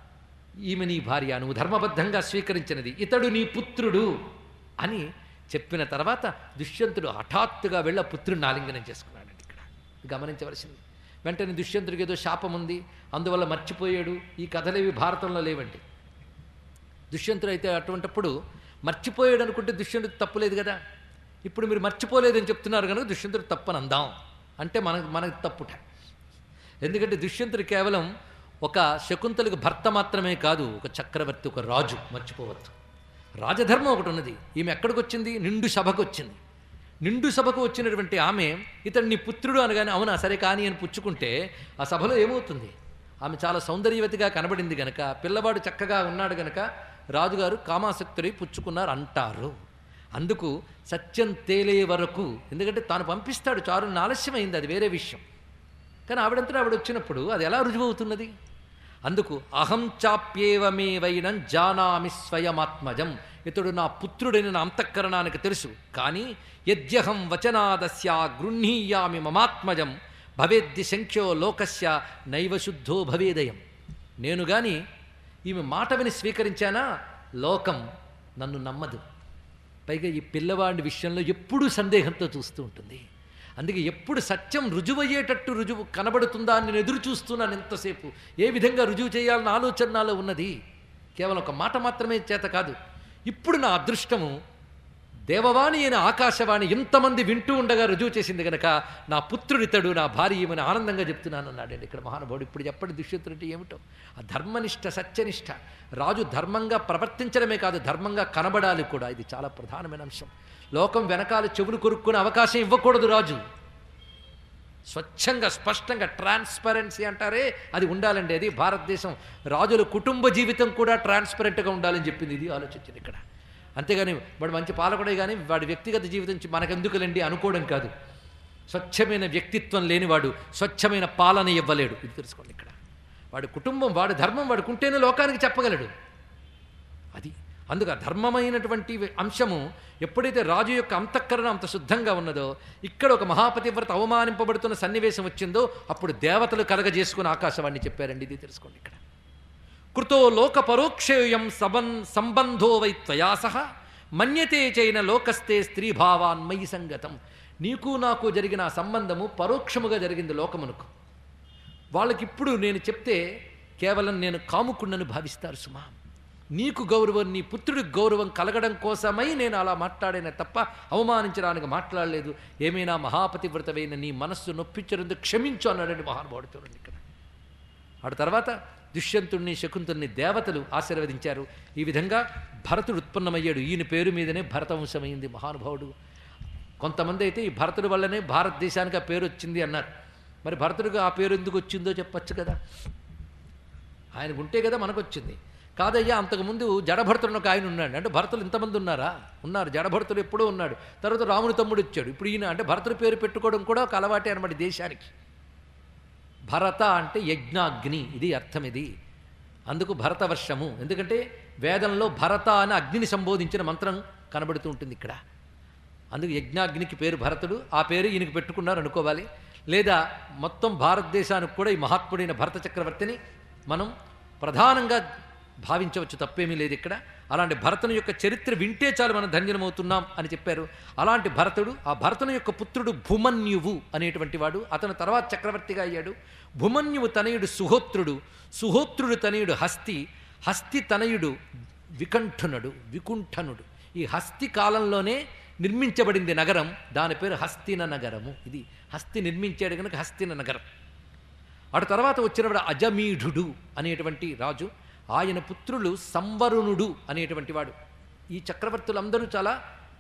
ఈమె నీ భార్య నువ్వు ధర్మబద్ధంగా స్వీకరించినది ఇతడు నీ పుత్రుడు అని చెప్పిన తర్వాత దుష్యంతుడు హఠాత్తుగా వెళ్ళ పుత్రుడిని ఆలింగనం చేసుకున్నాడండి ఇక్కడ గమనించవలసింది వెంటనే దుష్యంతుడికి ఏదో శాపం ఉంది అందువల్ల మర్చిపోయాడు ఈ కథలేవి భారతంలో లేవండి దుష్యంతుడు అయితే అటువంటప్పుడు మర్చిపోయాడు అనుకుంటే దుష్యంతుడు తప్పులేదు కదా ఇప్పుడు మీరు మర్చిపోలేదని చెప్తున్నారు కనుక దుష్యంతుడు తప్పని అందాం అంటే మనకు మనకు తప్పుట ఎందుకంటే దుష్యంతుడు కేవలం ఒక శకుంతలకు భర్త మాత్రమే కాదు ఒక చక్రవర్తి ఒక రాజు మర్చిపోవద్దు రాజధర్మం ఒకటి ఉన్నది ఈమె ఎక్కడికి వచ్చింది నిండు సభకు వచ్చింది నిండు సభకు వచ్చినటువంటి ఆమె ఇతడు నీ పుత్రుడు అనగానే అవునా సరే కానీ అని పుచ్చుకుంటే ఆ సభలో ఏమవుతుంది ఆమె చాలా సౌందర్యవతిగా కనబడింది గనక పిల్లవాడు చక్కగా ఉన్నాడు గనక రాజుగారు కామాసక్తుడై పుచ్చుకున్నారు అంటారు అందుకు సత్యం తేలే వరకు ఎందుకంటే తాను పంపిస్తాడు చారుని ఆలస్యమైంది అది వేరే విషయం కానీ ఆవిడంతటా ఆవిడ వచ్చినప్పుడు అది ఎలా రుజువవుతున్నది అందుకు అహం చాప్యేవమేవైనం జానామి స్వయమాత్మజం ఇతడు నా పుత్రుడని నా అంతఃకరణానికి తెలుసు కానీ యద్యహం వచనాదస్య గృహ్ణీయామి మమాత్మజం భవేద్ది శంఖ్యో లోకస్య నైవ శుద్ధో భవేదయం నేను గాని ఈమె మాట విని స్వీకరించానా లోకం నన్ను నమ్మదు పైగా ఈ పిల్లవాడి విషయంలో ఎప్పుడూ సందేహంతో చూస్తూ ఉంటుంది అందుకే ఎప్పుడు సత్యం రుజువయ్యేటట్టు రుజువు కనబడుతుందా అని నేను ఎదురు చూస్తున్నాను ఎంతసేపు ఏ విధంగా రుజువు చేయాలన్న ఆలోచన నాలో ఉన్నది కేవలం ఒక మాట మాత్రమే చేత కాదు ఇప్పుడు నా అదృష్టము దేవవాణి అయిన ఆకాశవాణి ఇంతమంది వింటూ ఉండగా రుజువు చేసింది గనక నా పుత్రుడితడు నా భార్య ఏమని ఆనందంగా చెప్తున్నాను అన్నాడండి ఇక్కడ మహానుభావుడు ఇప్పుడు చెప్పండి దుష్యంతుడు అంటే ఏమిటో ఆ ధర్మనిష్ట సత్యనిష్ట రాజు ధర్మంగా ప్రవర్తించడమే కాదు ధర్మంగా కనబడాలి కూడా ఇది చాలా ప్రధానమైన అంశం లోకం వెనకాల చెవులు కొరుక్కునే అవకాశం ఇవ్వకూడదు రాజు స్వచ్ఛంగా స్పష్టంగా ట్రాన్స్పరెన్సీ అంటారే అది ఉండాలండి అది భారతదేశం రాజుల కుటుంబ జీవితం కూడా ట్రాన్స్పరెంట్గా ఉండాలని చెప్పింది ఇది ఆలోచించింది ఇక్కడ అంతేగాని వాడు మంచి పాలకుడే కానీ వాడి వ్యక్తిగత జీవితం చి- మనకెందుకులండి అనుకోవడం కాదు స్వచ్ఛమైన వ్యక్తిత్వం లేనివాడు స్వచ్ఛమైన పాలన ఇవ్వలేడు ఇది తెలుసుకోండి ఇక్కడ వాడి కుటుంబం వాడి ధర్మం వాడికి ఉంటేనే లోకానికి చెప్పగలడు అది అందుకు ఆ ధర్మమైనటువంటి అంశము ఎప్పుడైతే రాజు యొక్క అంతఃకరణ అంత శుద్ధంగా ఉన్నదో ఇక్కడ ఒక మహాపతివ్రత అవమానింపబడుతున్న సన్నివేశం వచ్చిందో అప్పుడు దేవతలు కలగజేసుకుని ఆకాశవాణి చెప్పారండి ఇది తెలుసుకోండి ఇక్కడ కృతో లోక పరోక్షేయం సబన్ సంబంధో వై త్వయా సహ మన్యతే చైన లోకస్తే స్త్రీభావాన్ మయి సంగతం నీకు నాకు జరిగిన ఆ సంబంధము పరోక్షముగా జరిగింది లోకమునకు వాళ్ళకిప్పుడు నేను చెప్తే కేవలం నేను కాముకున్నను భావిస్తారు సుమా నీకు గౌరవం నీ పుత్రుడికి గౌరవం కలగడం కోసమై నేను అలా మాట్లాడానే తప్ప అవమానించడానికి మాట్లాడలేదు ఏమైనా మహాపతివ్రతమైన నీ మనస్సు నొప్పించడంతో క్షమించు అన్నాడండి మహానుభావుడు చూడండి ఇక్కడ ఆడ తర్వాత దుష్యంతుణ్ణి శకుంతుణ్ణి దేవతలు ఆశీర్వదించారు ఈ విధంగా భరతుడు ఉత్పన్నమయ్యాడు ఈయన పేరు మీదనే భరతవంశమైంది మహానుభావుడు కొంతమంది అయితే ఈ భరతుడి వల్లనే భారతదేశానికి ఆ పేరు వచ్చింది అన్నారు మరి భరతుడికి ఆ పేరు ఎందుకు వచ్చిందో చెప్పచ్చు కదా ఆయనకు ఉంటే కదా మనకు వచ్చింది కాదయ్యా అంతకుముందు జడభరతుడు ఒక ఆయన ఉన్నాడు అంటే భరతులు ఇంతమంది ఉన్నారా ఉన్నారు జడభరతుడు ఎప్పుడూ ఉన్నాడు తర్వాత రాముని తమ్ముడు వచ్చాడు ఇప్పుడు ఈయన అంటే భరతుడి పేరు పెట్టుకోవడం కూడా ఒక అలవాటే అనమాట ఈ దేశానికి భరత అంటే యజ్ఞాగ్ని ఇది అర్థం ఇది అందుకు భరతవర్షము ఎందుకంటే వేదంలో భరత అని అగ్నిని సంబోధించిన మంత్రం కనబడుతూ ఉంటుంది ఇక్కడ అందుకు యజ్ఞాగ్నికి పేరు భరతుడు ఆ పేరు ఈయనకి పెట్టుకున్నారు అనుకోవాలి లేదా మొత్తం భారతదేశానికి కూడా ఈ మహాత్ముడైన భరత చక్రవర్తిని మనం ప్రధానంగా భావించవచ్చు తప్పేమీ లేదు ఇక్కడ అలాంటి భరతుని యొక్క చరిత్ర వింటే చాలు మనం ధన్యమవుతున్నాం అని చెప్పారు అలాంటి భరతుడు ఆ భరతుని యొక్క పుత్రుడు భూమన్యువు అనేటువంటి వాడు అతను తర్వాత చక్రవర్తిగా అయ్యాడు భూమన్యువు తనయుడు సుహోత్రుడు సుహోత్రుడు తనయుడు హస్తి హస్తి తనయుడు వికంఠనుడు వికుంఠనుడు ఈ హస్తి కాలంలోనే నిర్మించబడింది నగరం దాని పేరు హస్తిన నగరము ఇది హస్తి నిర్మించాడు కనుక హస్తిన నగరం అటు తర్వాత వచ్చినప్పుడు అజమీఢుడు అనేటువంటి రాజు ఆయన పుత్రులు సంవరుణుడు అనేటువంటి వాడు ఈ చక్రవర్తులందరూ చాలా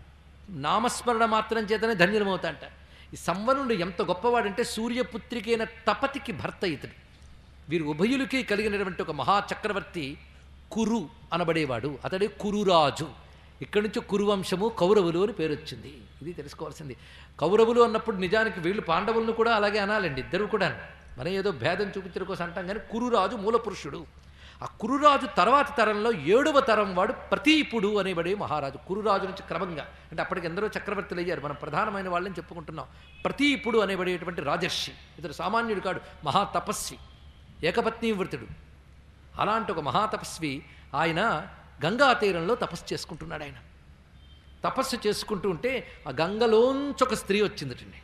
నామస్మరణ మాత్రం చేతనే ధన్యులమవుతాంట ఈ సంవరుణుడు ఎంత గొప్పవాడంటే సూర్యపుత్రికైన తపతికి భర్త ఇతడు వీరు ఉభయులకి కలిగినటువంటి ఒక మహాచక్రవర్తి కురు అనబడేవాడు అతడే కురురాజు ఇక్కడి నుంచి కురువంశము కౌరవులు అని పేరు వచ్చింది ఇది తెలుసుకోవాల్సింది కౌరవులు అన్నప్పుడు నిజానికి వీళ్ళు పాండవులను కూడా అలాగే అనాలండి ఇద్దరు కూడా మనం ఏదో భేదం చూపించడం కోసం అంటాం కానీ కురురాజు మూలపురుషుడు ఆ కురురాజు తర్వాతి తరంలో ఏడవ తరం వాడు ప్రతీపుడు అనేబడే మహారాజు కురురాజు నుంచి క్రమంగా అంటే అప్పటికి ఎందరో చక్రవర్తులు అయ్యారు మనం ప్రధానమైన వాళ్ళని చెప్పుకుంటున్నాం ప్రతీపుడు అనేబడేటువంటి రాజర్షి ఇతడు సామాన్యుడు కాడు మహా తపస్వి ఏకపత్ని వృతుడు అలాంటి ఒక మహాతపస్వి ఆయన గంగా తీరంలో తపస్సు చేసుకుంటున్నాడు ఆయన తపస్సు చేసుకుంటూ ఉంటే ఆ గంగలోంచి ఒక స్త్రీ వచ్చిందటండి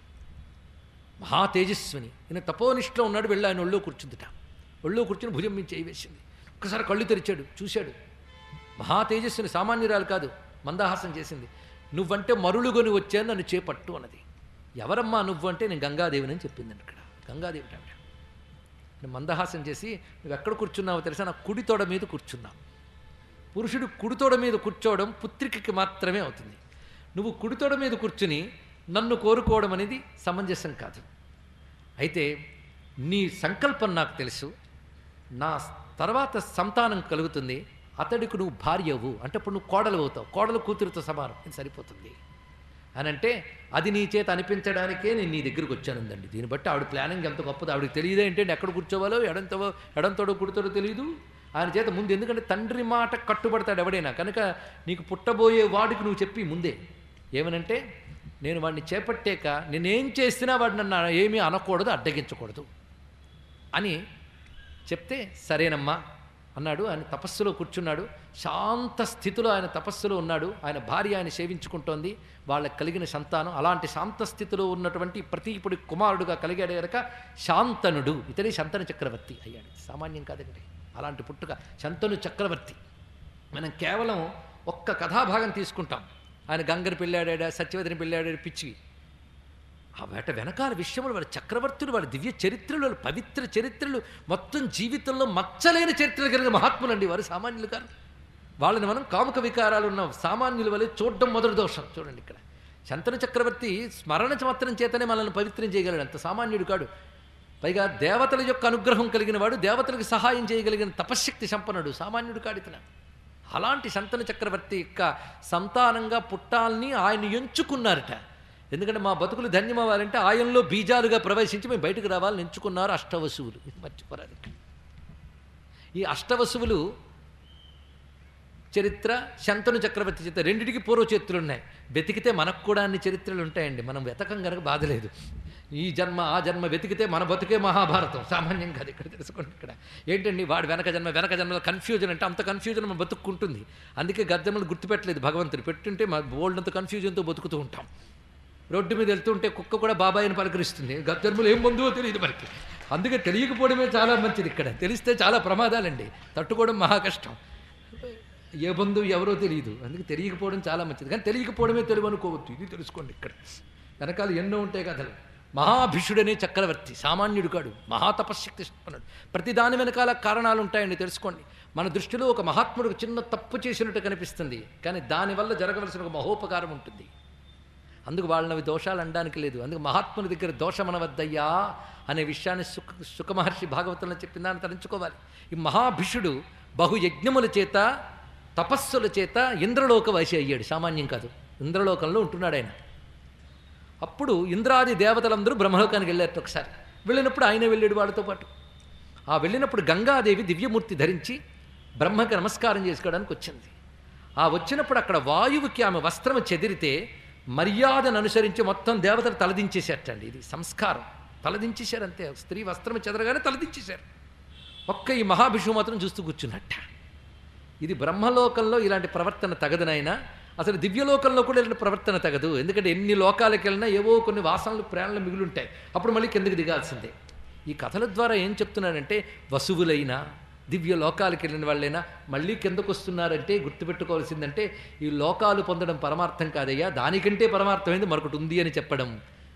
మహా తేజస్విని ఈయన తపోనిష్టలో ఉన్నాడు వెళ్ళి ఆయన ఒళ్ళో కూర్చుందిట ఒళ్ళో కూర్చుని భుజం మీద చేయి వేసింది ఒక్కసారి కళ్ళు తెరిచాడు చూశాడు మహా తేజస్విని సామాన్యురాలు కాదు మందహాసం చేసింది నువ్వంటే మరులుగొని వచ్చాను నన్ను చేపట్టు అన్నది ఎవరమ్మా నువ్వు అంటే నేను గంగాదేవిని అని చెప్పింది ఇక్కడ గంగాదేవి ఆవిడ నేను మందహాసం చేసి నువ్వు ఎక్కడ కూర్చున్నావో తెలుసా నా కుడి తోడ మీద కూర్చున్నావు పురుషుడు కుడితోడ మీద కూర్చోవడం పుత్రికకి మాత్రమే అవుతుంది నువ్వు కుడితోడ మీద కూర్చుని నన్ను కోరుకోవడం అనేది సమంజసం కాదు అయితే నీ సంకల్పం నాకు తెలుసు నా తర్వాత సంతానం కలుగుతుంది అతడికి నువ్వు భార్యవు అంటే అప్పుడు నువ్వు కోడలు అవుతావు కోడలు కూతురుతో సమానం ఇది సరిపోతుంది అని అంటే అది నీ చేత అనిపించడానికే నేను నీ దగ్గరికి వచ్చానుందండి దీన్ని బట్టి ఆవిడ ప్లానింగ్ ఎంత గొప్పదో ఆవిడకి తెలియదు ఏంటంటే ఎక్కడ కూర్చోవాలో ఎడంతో ఎడంతోడో కుడితోడో తెలియదు ఆయన చేత ముందు ఎందుకంటే తండ్రి మాట కట్టుబడతాడు ఎవడైనా కనుక నీకు పుట్టబోయే వాడికి నువ్వు చెప్పి ముందే ఏమనంటే నేను వాడిని చేపట్టాక నేనేం చేసినా వాడు నన్ను ఏమీ అనకూడదు అడ్డగించకూడదు అని చెప్తే సరేనమ్మా అన్నాడు ఆయన తపస్సులో కూర్చున్నాడు శాంత స్థితిలో ఆయన తపస్సులో ఉన్నాడు ఆయన భార్య ఆయన సేవించుకుంటోంది వాళ్ళకి కలిగిన సంతానం అలాంటి శాంత స్థితిలో ఉన్నటువంటి ప్రతీపుడి కుమారుడుగా కలిగాడు కనుక శాంతనుడు ఇతడే శంతను చక్రవర్తి అయ్యాడు సామాన్యం కాదండి అలాంటి పుట్టుక శంతను చక్రవర్తి మనం కేవలం ఒక్క కథాభాగం తీసుకుంటాం ఆయన గంగని పెళ్ళాడా సత్యవతిని పెళ్ళాడా పిచ్చి ఆ వేట వెనకాల విషయములు వాళ్ళ చక్రవర్తులు వాళ్ళ దివ్య చరిత్రలు వాళ్ళ పవిత్ర చరిత్రలు మొత్తం జీవితంలో మచ్చలేని చరిత్రలు కలిగిన మహాత్ములండి వారు సామాన్యులు కాదు వాళ్ళని మనం కాముక వికారాలు ఉన్న సామాన్యుల వల్ల చూడడం మొదటి దోషం చూడండి ఇక్కడ శంతను చక్రవర్తి స్మరణ మాత్రం చేతనే మనల్ని పవిత్రం చేయగలడు అంత సామాన్యుడు కాడు పైగా దేవతల యొక్క అనుగ్రహం కలిగిన వాడు దేవతలకు సహాయం చేయగలిగిన తపశ్శక్తి సంపన్నుడు సామాన్యుడు కాడితన అలాంటి శంతను చక్రవర్తి యొక్క సంతానంగా పుట్టాలని ఆయన ఎంచుకున్నారట ఎందుకంటే మా బతుకులు ధన్యమవ్వాలంటే ఆయనలో బీజాలుగా ప్రవేశించి మేము బయటకు రావాలని ఎంచుకున్నారు అష్టవసువులు ఇది మర్చిపోరారు ఈ అష్టవసువులు చరిత్ర శంతను చక్రవర్తి చరిత్ర రెండిటికి పూర్వ చరిత్రలు ఉన్నాయి వెతికితే మనకు కూడా అన్ని చరిత్రలు ఉంటాయండి మనం వెతకం కనుక బాధలేదు ఈ జన్మ ఆ జన్మ వెతికితే మన బతుకే మహాభారతం సామాన్యం కాదు ఇక్కడ తెలుసుకోండి ఇక్కడ ఏంటండి వాడు వెనక జన్మ వెనక జన్మలో కన్ఫ్యూజన్ అంటే అంత కన్ఫ్యూజన్ మన బతుక్కుంటుంది అందుకే గద్దెమ్మలు గుర్తుపెట్టలేదు భగవంతుడు పెట్టుంటే మా బోల్డ్ అంత కన్ఫ్యూజన్తో బతుకుతూ ఉంటాం రోడ్డు మీద వెళ్తుంటే కుక్క కూడా బాబాయిని పలకరిస్తుంది గద్దెమ్మలు ఏం పొందువో తెలియదు మనకి అందుకే తెలియకపోవడమే చాలా మంచిది ఇక్కడ తెలిస్తే చాలా ప్రమాదాలండి తట్టుకోవడం మహా కష్టం ఏ బంధువు ఎవరో తెలియదు అందుకే తెలియకపోవడం చాలా మంచిది కానీ తెలియకపోవడమే తెలుగు అనుకోవద్దు ఇది తెలుసుకోండి ఇక్కడ వెనకాల ఎన్నో ఉంటాయి కథలు మహాభిషుడనే చక్రవర్తి సామాన్యుడు కాడు మహాతపశక్తి సంపన్నుడు ప్రతి దాని వెనకాల కారణాలు ఉంటాయండి తెలుసుకోండి మన దృష్టిలో ఒక మహాత్ముడు ఒక చిన్న తప్పు చేసినట్టు కనిపిస్తుంది కానీ దానివల్ల జరగవలసిన ఒక మహోపకారం ఉంటుంది అందుకు వాళ్ళవి దోషాలు అనడానికి లేదు అందుకు మహాత్ముని దగ్గర దోషమనవద్దయ్యా అనే విషయాన్ని సుఖ సుఖమహర్షి భాగవతంలో చెప్పిన దాన్ని తలంచుకోవాలి ఈ మహాభిషుడు బహుయజ్ఞముల చేత తపస్సుల చేత ఇంద్రలోక వయసి అయ్యాడు సామాన్యం కాదు ఇంద్రలోకంలో ఉంటున్నాడు ఆయన అప్పుడు ఇంద్రాది దేవతలందరూ బ్రహ్మలోకానికి వెళ్ళారు ఒకసారి వెళ్ళినప్పుడు ఆయనే వెళ్ళాడు వాళ్ళతో పాటు ఆ వెళ్ళినప్పుడు గంగాదేవి దివ్యమూర్తి ధరించి బ్రహ్మకి నమస్కారం చేసుకోవడానికి వచ్చింది ఆ వచ్చినప్పుడు అక్కడ వాయువుకి ఆమె వస్త్రం చెదిరితే మర్యాదను అనుసరించి మొత్తం దేవతలు తలదించేశారటండి ఇది సంస్కారం తలదించేశారు అంతే స్త్రీ వస్త్రం చెదరగానే తలదించేశారు ఒక్క ఈ మహాభిషు మాత్రం చూస్తూ కూర్చున్నట్ట ఇది బ్రహ్మలోకంలో ఇలాంటి ప్రవర్తన తగదనైనా అసలు దివ్యలోకంలో కూడా ఇలాంటి ప్రవర్తన తగదు ఎందుకంటే ఎన్ని లోకాలకు వెళ్ళినా ఏవో కొన్ని వాసనలు ప్రేరణలు మిగులుంటాయి అప్పుడు మళ్ళీ కిందకి దిగాల్సిందే ఈ కథల ద్వారా ఏం చెప్తున్నానంటే వసువులైనా దివ్య లోకాలకు వెళ్ళిన వాళ్ళైనా మళ్ళీ కిందకు వస్తున్నారంటే గుర్తుపెట్టుకోవాల్సిందంటే ఈ లోకాలు పొందడం పరమార్థం కాదయ్యా దానికంటే పరమార్థమైంది మరొకటి ఉంది అని చెప్పడం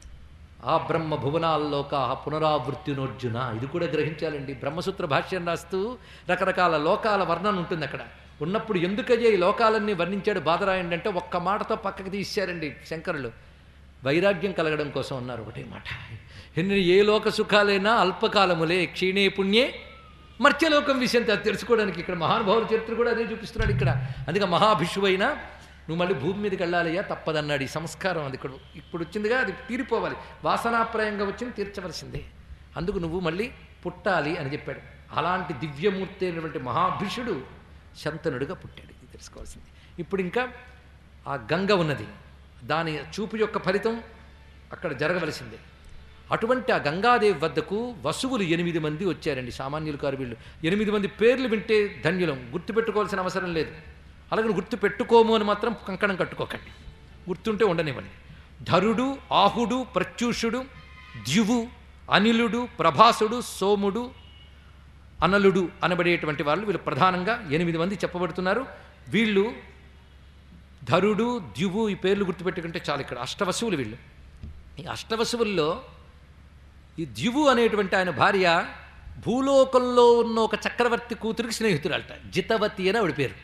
ఆ బ్రహ్మ భువనాల్లోక పునరావృత్తినోర్జున ఇది కూడా గ్రహించాలండి బ్రహ్మసూత్ర భాష్యం రాస్తూ రకరకాల లోకాల వర్ణన ఉంటుంది అక్కడ ఉన్నప్పుడు ఎందుకయ్యే ఈ లోకాలన్నీ వర్ణించాడు బాధరాయండి అంటే ఒక్క మాటతో పక్కకి తీశారండి శంకరులు వైరాగ్యం కలగడం కోసం ఉన్నారు ఒకటే మాట ఎన్ని ఏ లోక సుఖాలైనా అల్పకాలములే క్షీణే పుణ్యే మర్త్యలోకం విషయం తె- తెలుసుకోవడానికి ఇక్కడ మహానుభావుల చరిత్ర కూడా అదే చూపిస్తున్నాడు ఇక్కడ అందుకే మహాభిషువైన నువ్వు మళ్ళీ భూమి మీదకి వెళ్ళాలయ్యా తప్పదన్నాడు ఈ సంస్కారం అది ఇక్కడ ఇప్పుడు వచ్చిందిగా అది తీరిపోవాలి వాసనాప్రాయంగా వచ్చింది తీర్చవలసిందే అందుకు నువ్వు మళ్ళీ పుట్టాలి అని చెప్పాడు అలాంటి దివ్యమూర్తి అయినటువంటి మహాభిషుడు శంతనుడిగా పుట్టాడు ఇది తెలుసుకోవాల్సింది ఇప్పుడు ఇంకా ఆ గంగ ఉన్నది దాని చూపు యొక్క ఫలితం అక్కడ జరగవలసిందే అటువంటి ఆ గంగాదేవి వద్దకు వసువులు ఎనిమిది మంది వచ్చారండి సామాన్యులు కారు వీళ్ళు ఎనిమిది మంది పేర్లు వింటే ధన్యులం గుర్తుపెట్టుకోవాల్సిన అవసరం లేదు అలాగే గుర్తు పెట్టుకోము అని మాత్రం కంకణం కట్టుకోకండి గుర్తుంటే ఉండనివ్వండి ధరుడు ఆహుడు ప్రత్యూషుడు ద్యువు అనిలుడు ప్రభాసుడు సోముడు అనలుడు అనబడేటువంటి వాళ్ళు వీళ్ళు ప్రధానంగా ఎనిమిది మంది చెప్పబడుతున్నారు వీళ్ళు ధరుడు ద్యువు ఈ పేర్లు గుర్తుపెట్టుకుంటే చాలు ఇక్కడ అష్టవసువులు వీళ్ళు ఈ అష్టవసువుల్లో ఈ ద్యువు అనేటువంటి ఆయన భార్య భూలోకంలో ఉన్న ఒక చక్రవర్తి కూతురికి స్నేహితురాలట జితవతి అని ఆవిడ పేరు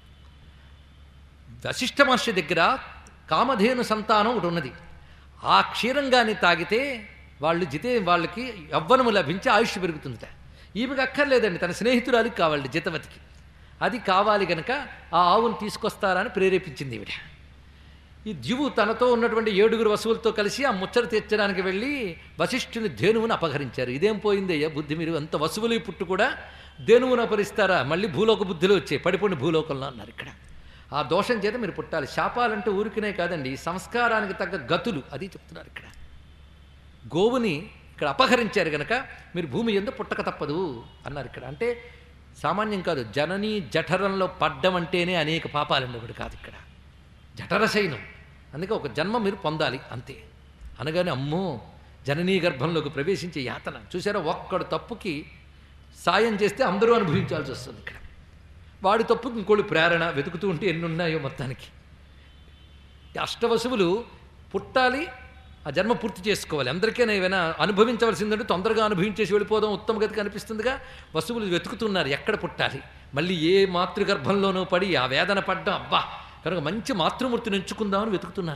వశిష్ఠ మహర్షి దగ్గర కామధేను సంతానం ఒకటి ఉన్నది ఆ క్షీరంగాని తాగితే వాళ్ళు జితే వాళ్ళకి యవ్వనము లభించి ఆయుష్ పెరుగుతుందట ఈమెకు అక్కర్లేదండి తన స్నేహితురాలికి కావాలి జితవతికి అది కావాలి గనక ఆ ఆవును తీసుకొస్తారని ప్రేరేపించింది ఈవిడ ఈ ద్యువు తనతో ఉన్నటువంటి ఏడుగురు వసువులతో కలిసి ఆ ముచ్చట తీర్చడానికి వెళ్ళి వశిష్ఠుని ధేనువుని అపహరించారు ఇదేం పోయిందయ్యా బుద్ధి మీరు అంత వసువులు పుట్టు కూడా ధేనువుని అపహరిస్తారా మళ్ళీ భూలోక బుద్ధిలో వచ్చాయి పడిపోండి భూలోకంలో అన్నారు ఇక్కడ ఆ దోషం చేత మీరు పుట్టాలి శాపాలంటే ఊరికినే కాదండి ఈ సంస్కారానికి తగ్గ గతులు అది చెప్తున్నారు ఇక్కడ గోవుని ఇక్కడ అపహరించారు గనక మీరు భూమి ఎందు పుట్టక తప్పదు అన్నారు ఇక్కడ అంటే సామాన్యం కాదు జనని జఠరంలో పడ్డం అంటేనే అనేక పాపాలండి ఒకటి కాదు ఇక్కడ జఠరశైనం అందుకే ఒక జన్మ మీరు పొందాలి అంతే అనగానే అమ్మో జననీ గర్భంలోకి ప్రవేశించే యాతన చూసారా ఒక్కడు తప్పుకి సాయం చేస్తే అందరూ అనుభవించాల్సి వస్తుంది ఇక్కడ వాడి తప్పుకి ఇంకోళ్ళు ప్రేరణ వెతుకుతూ ఉంటే ఎన్ని ఉన్నాయో మొత్తానికి ఈ అష్టవసువులు పుట్టాలి ఆ జన్మ పూర్తి చేసుకోవాలి అందరికైనా ఏమైనా అనుభవించవలసిందంటే తొందరగా అనుభవించేసి వెళ్ళిపోదాం ఉత్తమ గతి కనిపిస్తుందిగా వసువులు వెతుకుతున్నారు ఎక్కడ పుట్టాలి మళ్ళీ ఏ మాతృగర్భంలోనూ పడి ఆ వేదన పడ్డం అబ్బా కనుక మంచి మాతృమూర్తిని ఎంచుకుందామని వెతుకుతున్నారటండి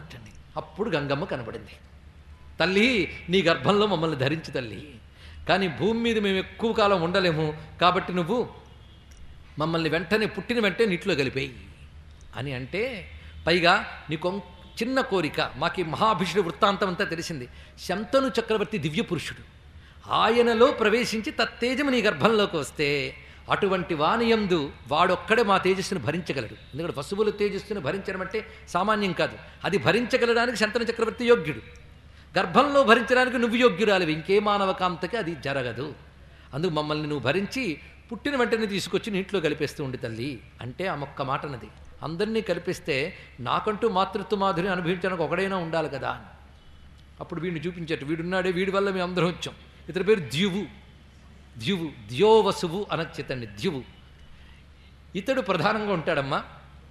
అప్పుడు గంగమ్మ కనబడింది తల్లి నీ గర్భంలో మమ్మల్ని ధరించి తల్లి కానీ భూమి మీద మేము ఎక్కువ కాలం ఉండలేము కాబట్టి నువ్వు మమ్మల్ని వెంటనే పుట్టిన వెంటనే నీటిలో కలిపేయి అని అంటే పైగా నీకు చిన్న కోరిక మాకు ఈ మహాభిషుడు వృత్తాంతం అంతా తెలిసింది శంతను చక్రవర్తి దివ్య పురుషుడు ఆయనలో ప్రవేశించి తత్తేజము నీ గర్భంలోకి వస్తే అటువంటి వానియందు వాడొక్కడే మా తేజస్సును భరించగలడు ఎందుకంటే పశువుల తేజస్సును భరించడం అంటే సామాన్యం కాదు అది భరించగలడానికి శంతను చక్రవర్తి యోగ్యుడు గర్భంలో భరించడానికి నువ్వు యోగ్యురాలివి ఇంకే మానవ కాంతకి అది జరగదు అందుకు మమ్మల్ని నువ్వు భరించి పుట్టిన వెంటనే తీసుకొచ్చి నీటిలో కలిపేస్తూ ఉండి తల్లి అంటే ఆ మొక్క మాటనది అందరినీ కలిపిస్తే నాకంటూ మాతృత్వ మాధురి అనుభవించడానికి ఒకడైనా ఉండాలి కదా అని అప్పుడు వీడిని చూపించారు వీడున్నాడే వీడి వల్ల మేము అందరం వచ్చాం ఇతని పేరు ద్యువు ద్యువు ద్యోవసువు అనొచ్చితండి ద్యువు ఇతడు ప్రధానంగా ఉంటాడమ్మా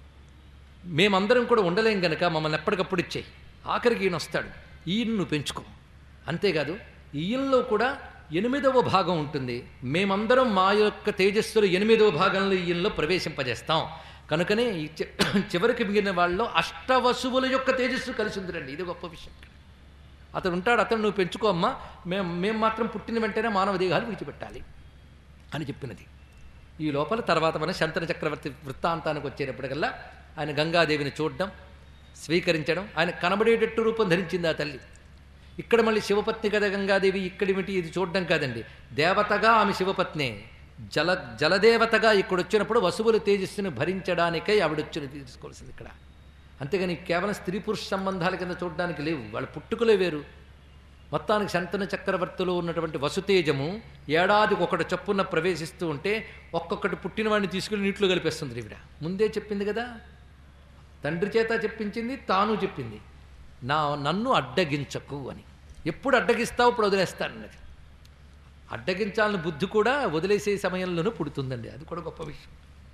మేమందరం కూడా ఉండలేం గనక మమ్మల్ని ఎప్పటికప్పుడు ఇచ్చేయి ఆఖరికి ఈయన వస్తాడు ఈయన నువ్వు పెంచుకో అంతేకాదు ఈయనలో కూడా ఎనిమిదవ భాగం ఉంటుంది మేమందరం మా యొక్క తేజస్సులో ఎనిమిదవ భాగంలో ఈయనలో ప్రవేశింపజేస్తాం కనుకనే ఈ చి- చివరికి మిగిలిన వాళ్ళలో అష్టవసువుల యొక్క తేజస్సు కలిసి ఉందిరండి ఇది గొప్ప విషయం అతడు ఉంటాడు అతను నువ్వు పెంచుకో అమ్మా మేము మేము మాత్రం పుట్టిన వెంటనే మానవ దేహాలు విడిచిపెట్టాలి అని చెప్పినది ఈ లోపల తర్వాత మన శంతన చక్రవర్తి వృత్తాంతానికి వచ్చేటప్పటికల్లా ఆయన గంగాదేవిని చూడడం స్వీకరించడం ఆయన కనబడేటట్టు రూపం ధరించింది ఆ తల్లి ఇక్కడ మళ్ళీ శివపత్ని కదా గంగాదేవి ఇక్కడిమిటి ఇది చూడడం కాదండి దేవతగా ఆమె శివపత్నే జల జలదేవతగా ఇక్కడ వచ్చినప్పుడు వసువుల తేజస్సును భరించడానికై ఆవిడ వచ్చి తీసుకోవాల్సింది ఇక్కడ అంతేగాని కేవలం స్త్రీ పురుష సంబంధాల కింద చూడడానికి లేవు వాళ్ళ పుట్టుకలే వేరు మొత్తానికి శంతన చక్రవర్తిలో ఉన్నటువంటి వసుతేజము ఏడాదికి ఒకటి చొప్పున ప్రవేశిస్తూ ఉంటే ఒక్కొక్కటి పుట్టినవాడిని తీసుకుని నీటిలో కలిపేస్తుంది ఈవిడ ముందే చెప్పింది కదా తండ్రి చేత చెప్పించింది తాను చెప్పింది నా నన్ను అడ్డగించకు అని ఎప్పుడు అడ్డగిస్తావు ఇప్పుడు వదిలేస్తానన్నది అడ్డగించాలని బుద్ధి కూడా వదిలేసే సమయంలోనూ పుడుతుందండి అది కూడా గొప్ప విషయం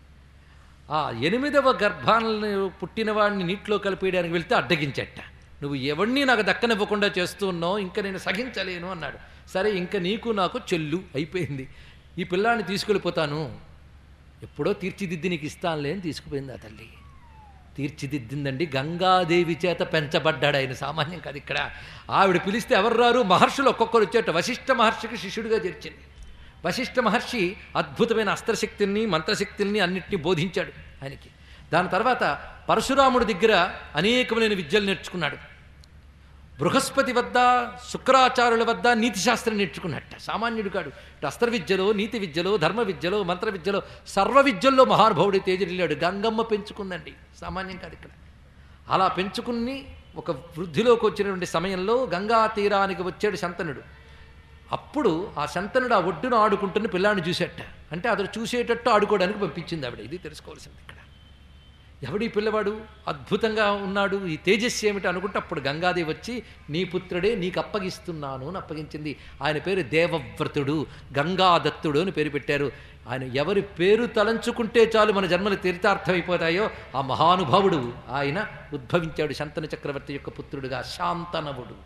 ఆ ఎనిమిదవ గర్భాలను పుట్టినవాడిని నీటిలో కలిపేయడానికి వెళ్తే అడ్డగించట నువ్వు ఎవరిని నాకు దక్కనివ్వకుండా చేస్తూ ఉన్నావు ఇంకా నేను సహించలేను అన్నాడు సరే ఇంకా నీకు నాకు చెల్లు అయిపోయింది ఈ పిల్లాన్ని తీసుకెళ్ళిపోతాను ఎప్పుడో తీర్చిదిద్ది నీకు ఇస్తానులే అని తీసుకుపోయింది ఆ తల్లి తీర్చిదిద్దిందండి గంగాదేవి చేత పెంచబడ్డాడు ఆయన సామాన్యం కాదు ఇక్కడ ఆవిడ పిలిస్తే ఎవరు రారు మహర్షులు ఒక్కొక్కరు వచ్చేట వశిష్ఠ మహర్షికి శిష్యుడిగా చేర్చింది వశిష్ఠ మహర్షి అద్భుతమైన అస్త్రశక్తుల్ని మంత్రశక్తుల్ని అన్నిటినీ బోధించాడు ఆయనకి దాని తర్వాత పరశురాముడి దగ్గర అనేకమైన విద్యలు నేర్చుకున్నాడు బృహస్పతి వద్ద శుక్రాచార్యుల వద్ద నీతి శాస్త్రం నేర్చుకున్నట్ట సామాన్యుడు కాడు ఇటు అస్త్ర విద్యలో నీతి విద్యలో ధర్మ విద్యలో మంత్ర విద్యలో సర్వ విద్యల్లో మహానుభావుడి తేజరిల్లాడు గంగమ్మ పెంచుకుందండి సామాన్యం కాదు ఇక్కడ అలా పెంచుకుని ఒక వృద్ధిలోకి వచ్చినటువంటి సమయంలో గంగా తీరానికి వచ్చాడు శంతనుడు అప్పుడు ఆ శంతనుడు ఆ ఒడ్డున ఆడుకుంటున్న పిల్లాన్ని చూసేట అంటే అతడు చూసేటట్టు ఆడుకోవడానికి పంపించింది ఆవిడ ఇది తెలుసుకోవాల్సింది ఇక్కడ ఎవడి పిల్లవాడు అద్భుతంగా ఉన్నాడు ఈ తేజస్సు ఏమిటి అనుకుంటే అప్పుడు గంగాదేవి వచ్చి నీ పుత్రుడే నీకు అప్పగిస్తున్నాను అని అప్పగించింది ఆయన పేరు దేవవ్రతుడు గంగాదత్తుడు అని పేరు పెట్టారు ఆయన ఎవరి పేరు తలంచుకుంటే చాలు మన జన్మలు తీర్థార్థమైపోతాయో ఆ మహానుభావుడు ఆయన ఉద్భవించాడు శంతన చక్రవర్తి యొక్క పుత్రుడుగా శాంతనవుడు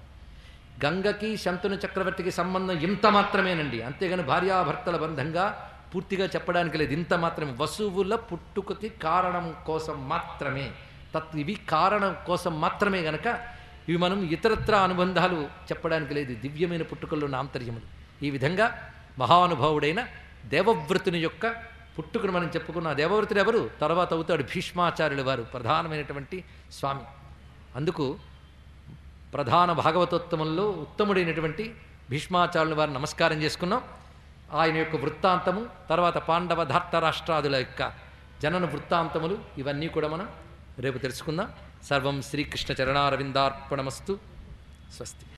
గంగకి శంతను చక్రవర్తికి సంబంధం ఇంత మాత్రమేనండి అంతేగాని భార్యాభర్తల బంధంగా పూర్తిగా చెప్పడానికి లేదు ఇంత మాత్రమే వసువుల పుట్టుకకి కారణం కోసం మాత్రమే తత్ ఇవి కారణం కోసం మాత్రమే గనక ఇవి మనం ఇతరత్ర అనుబంధాలు చెప్పడానికి లేదు దివ్యమైన పుట్టుకల్లో ఉన్న ఆంతర్యములు ఈ విధంగా మహానుభావుడైన దేవవ్రతుని యొక్క పుట్టుకను మనం చెప్పుకున్న ఆ దేవవ్రతుడు ఎవరు తర్వాత అవుతాడు భీష్మాచార్యుల వారు ప్రధానమైనటువంటి స్వామి అందుకు ప్రధాన భాగవతోత్తమంలో ఉత్తముడైనటువంటి భీష్మాచార్యుల వారిని నమస్కారం చేసుకున్నాం ఆయన యొక్క వృత్తాంతము తర్వాత పాండవ ధార్తరాష్ట్రాదుల యొక్క జనన వృత్తాంతములు ఇవన్నీ కూడా మనం రేపు తెలుసుకుందాం సర్వం శ్రీకృష్ణ చరణారవిందార్పణమస్తు స్వస్తి